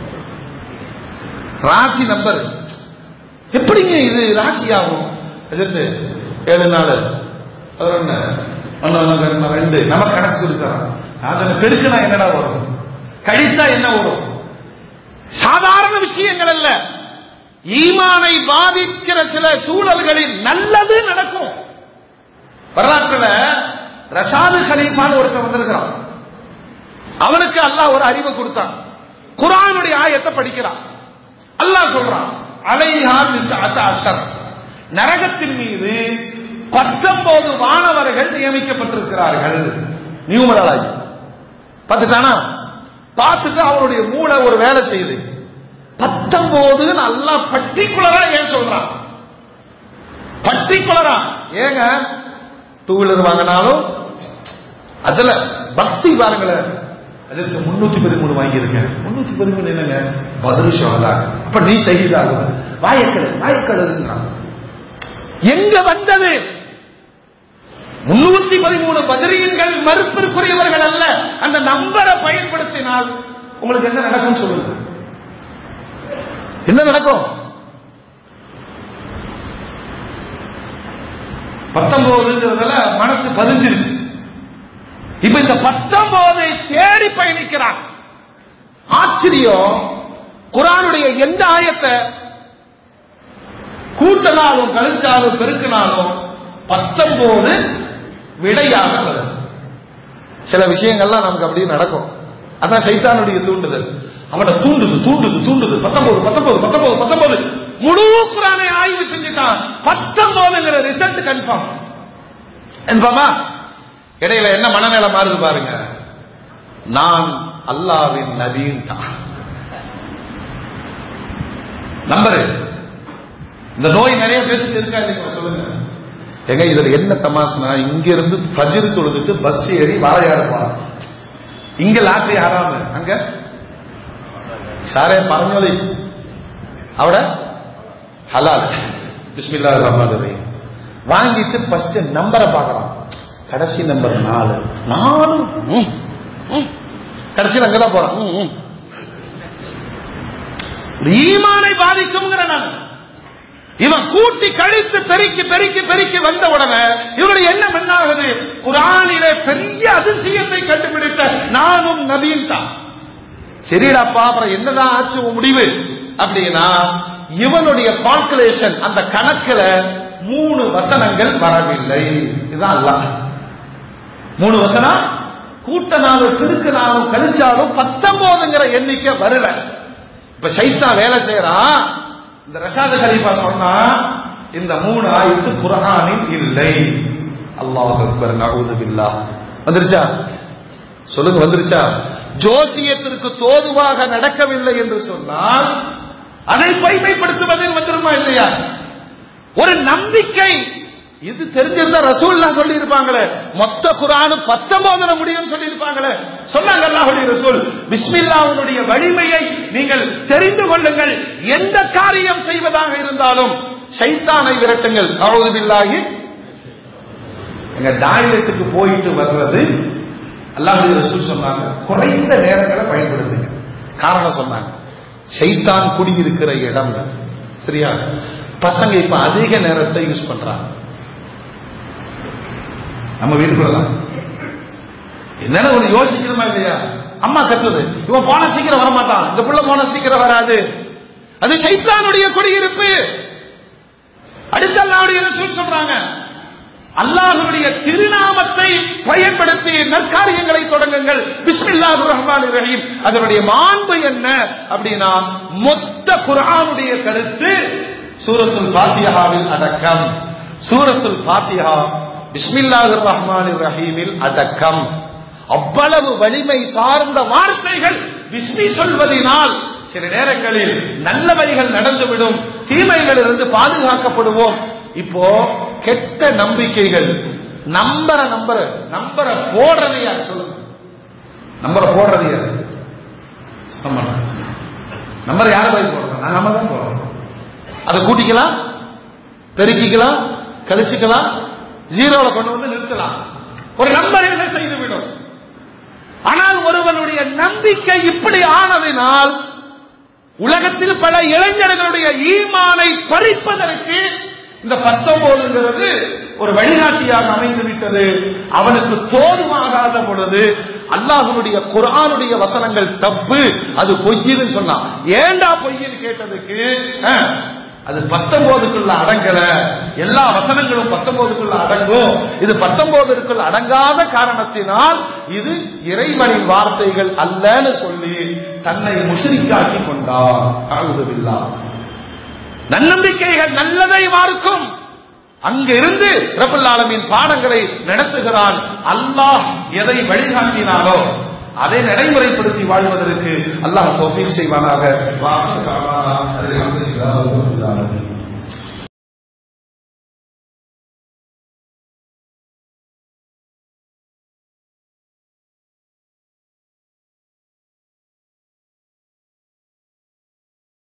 ராசி நம்பர் எப்படிங்க இது ராசி ஆகும் எதிர்த்து ஏழு நாள் பதினொன்னு ஒன்னு ஒன்னு ரெண்டு, ரெண்டு நம்ம கணக்கு சொல்லித்தரோம் அதுல பெருக்கினா என்னடா வரும் கழித்தா என்ன வரும் சாதாரண விஷயங்கள் அல்ல ஈமானை பாதிக்கிற சில சூழல்களில் நல்லது நடக்கும் வரலாற்றுல ரஷாது கலீஃபான்னு ஒருத்தன் வந்திருக்கிறான் அவனுக்கு அல்லாஹ் ஒரு அறிவை கொடுத்தான் குரானுடைய ஆயத்தை படிக்கிறான் அல்லாஹ் சொல்றான் அலைஹா மிஸ்அத்த அஷர் நரகத்தின் மீது பத்தொன்பது வானவர்கள் நியமிக்கப்பட்டிருக்கிறார்கள் நியூமராலஜி பார்த்துட்டானா பார்த்துட்டு அவருடைய மூளை ஒரு வேலை செய்யுது பத்தொன்பது நல்லா பர்டிகுலரா ஏன் சொல்றான் பர்டிகுலரா ஏங்க டூ வீலர் வாங்கினாலும் அதுல பக்தி பாருங்களேன் அதற்கு முன்னூத்தி பதிமூணு வாங்கியிருக்கேன் முன்னூத்தி பதிமூணு என்னங்க பதில் சொல்லலாம் அப்ப நீ செய்தாகும் வாயக்கடல் வாயக்கடல் எங்க வந்தது முன்னூத்தி பதிமூணு பதிரியன்கள் மறுப்பிற்குரியவர்கள் அல்ல அந்த நம்பரை பயன்படுத்தினால் உங்களுக்கு என்ன நடக்கும் சொல்லுங்க என்ன நடக்கும் பத்தொன்பதுங்கிறதுல மனசு பதிஞ்சிருச்சு இப்ப இந்த பத்தொன்பதை தேடி பயணிக்கிறான் ஆச்சரியம் குரானுடைய எந்த ஆயத்தை கூட்டினாலும் கழிச்சாலும் பெருக்கினாலும் பத்தொன்பது விடையாக வருது சில விஷயங்கள்லாம் நமக்கு அப்படியே நடக்கும் அதான் சைத்தானுடைய தூண்டுதல் அவனை தூண்டுது தூண்டுது தூண்டுது பத்தொன்பது பத்தொன்பது பத்தொன்பது பத்தொன்பது முழு குரானை ஆய்வு செஞ்சுட்டான் பத்தொன்பதுங்கிற ரிசல்ட் கன்ஃபார்ம் என்பாமா இடையில என்ன மனநிலை மாறுது பாருங்க நான் அல்லாவின் நபின்ட்டான் நம்பரு இந்த நோய் நிறைய பேருக்கு இருக்கா இல்லைங்க சொல்லுங்க எங்க இதுல என்ன தமாசுனா இங்க இருந்து பஜிர் தொழுதுட்டு பஸ் ஏறி வாழையாடு போறான் இங்க லாட்டரி ஆறாம அங்க சாரே പറഞ്ഞോളി അവിടെ ഹലാൽ பிஸ்மில்லா ரஹ்மான் ரஹீம் வாங்கிட்டு ஃபர்ஸ்ட் நம்பரை பார்க்கலாம் கடைசி நம்பர் நாலு நாலு ம், ம். கடைசியில் அங்கதான் போறான் ம், ம். ஒரு ஈமானை பாதிக்கும்ங்கிற நான் இவன் கூட்டி கழித்து பெருக்கி பெருக்கி பெருக்கி வந்த உடனே இவருடைய எண்ணம் என்ன ஆகுது குரானிலே பெரிய அதிசயத்தை கண்டுபிடித்த நானும் நபீன் தான் சரிடாப்பா அப்புறம் என்னதான் ஆச்சு உன் முடிவு அப்படின்னா இவனுடைய கால்குலேஷன் அந்த கணக்குல மூணு வசனங்கள் வரவில்லை இதுதான் அல்லாஹ் மூணு வசனம் கூட்டனாலும் பெருக்கினாலும் கழிச்சாலும் பத்தொன்பதுங்கிற எண்ணிக்கை வரல இப்ப சைத்தா வேலை செய்யறான் இந்த ரஷாத கலீஃபா சொன்னா இந்த மூணு ஆயத்து குரானில் இல்லை அல்லாஹ் அக்பர் நவுது பில்லாஹ் வந்துருச்சா சொல்லுங்க வந்துருச்சா ஜோசியத்திற்கு தோதுவாக நடக்கவில்லை என்று சொன்னால் அதை பொய்மைப்படுத்துவதில் வந்துருமா இல்லையா ஒரு நம்பிக்கை இது தெரிஞ்சிருந்தா ரசூல்லா சொல்லி இருப்பாங்களே மொத்த குரானு பத்தொன்பதுல முடியும் சொல்லி இருப்பாங்களே சொன்னாங்க அல்லாஹுடைய ரசூல் பிஸ்மில்லாவுடைய வலிமையை நீங்கள் தெரிந்து கொள்ளுங்கள் எந்த காரியம் செய்வதாக இருந்தாலும் சைத்தானை விரட்டுங்கள் அவுது பில்லாகி எங்க டாய்லெட்டுக்கு போயிட்டு வர்றது அல்லாஹுடைய ரசூல் சொன்னாங்க குறைந்த நேரங்களை பயன்படுத்துங்க காரணம் சொன்னாங்க சைத்தான் குடியிருக்கிற இடம் சரியா பசங்க இப்ப அதிக நேரத்தை யூஸ் பண்றாங்க நம்ம வீட்டுக்குள்ள தான் என்னன்னு ஒரு யோசிக்கணுமா இல்லையா அம்மா கத்துது இவன் போன சீக்கிரம் வர மாட்டான் இந்த புள்ள போன சீக்கிரம் வராது அது சைத்தானுடைய குடியிருப்பு அடுத்த அல்லாவுடைய ரசூல் சொல்றாங்க அல்லாஹுடைய திருநாமத்தை பயன்படுத்தி நற்காரியங்களை தொடங்குங்கள் பிஸ்மில்லாஹு ரஹ்மான் ரஹீம் அதனுடைய மாண்பு என்ன அப்படின்னா மொத்த குரானுடைய கருத்து சூரத்துல் பாத்தியாவில் அடக்கம் சூரத்துல் பாத்தியா பிஸ்மில்லாஹு ரஹ்மான் ரஹீமில் அடக்கம் அவ்வளவு வலிமை சார்ந்த வார்த்தைகள் விஸ்மி சொல்வதினால் சில நேரங்களில் நல்லவைகள் நடந்துவிடும் தீமைகள் இருந்து பாதுகாக்கப்படுவோம் இப்போ கெட்ட நம்பிக்கைகள் நம்பர நம்பர நம்பர போடுறது யார் சொல்லுங்க நம்பர போடுறது யார் நம்பர் யாரை போய் போடுறோம் நாம தான் போடுறோம் அதை கூட்டிக்கலாம் பெருக்கிக்கலாம் கழிச்சுக்கலாம் ஜீரோல கொண்டு வந்து நிறுத்தலாம் ஒரு நம்பர் என்ன செய்துவிடும் ஆனால் ஒருவனுடைய நம்பிக்கை இப்படி ஆனதினால் உலகத்தில் பல இளைஞர்களுடைய ஈமானை பறிப்பதற்கு இந்த பத்தொன்பதுங்கிறது ஒரு வழிகாட்டியாக அமைந்து விட்டது அவனுக்கு தோதுமாகாத பொழுது அல்லாஹனுடைய குரானுடைய வசனங்கள் தப்பு அது பொய்யுன்னு சொன்னான் ஏண்டா பொய்ன்னு கேட்டதுக்கு அஹ், அது பத்தொன்பதுக்குள்ள அடங்கல எல்லா வசனங்களும் பத்தொன்பதுக்குள்ள அடங்கும் இது பத்தொன்பதுக்குள்ள அடங்காத காரணத்தினால் இது இறைவனின் வார்த்தைகள் அல்லன்னு சொல்லி தன்னை முஷரிக்காக்கி கொண்டார் அழுதுவில்லா நன்னம்பிக்கைகள் நல்லதை மாறுக்கும் அங்கிருந்து ரபுல் ஆலமின் பாடங்களை நடத்துகிறான் அல்லாஹ் எதை வழிகாட்டினாலோ அதை நடைமுறைப்படுத்தி வாழ்வதற்கு அல்லாஹ் தோஃபீக் செய்வானாக வாச காலானா, அல்ஹம்துலில்லாஹ் ரப்பில் ஆலமீன்.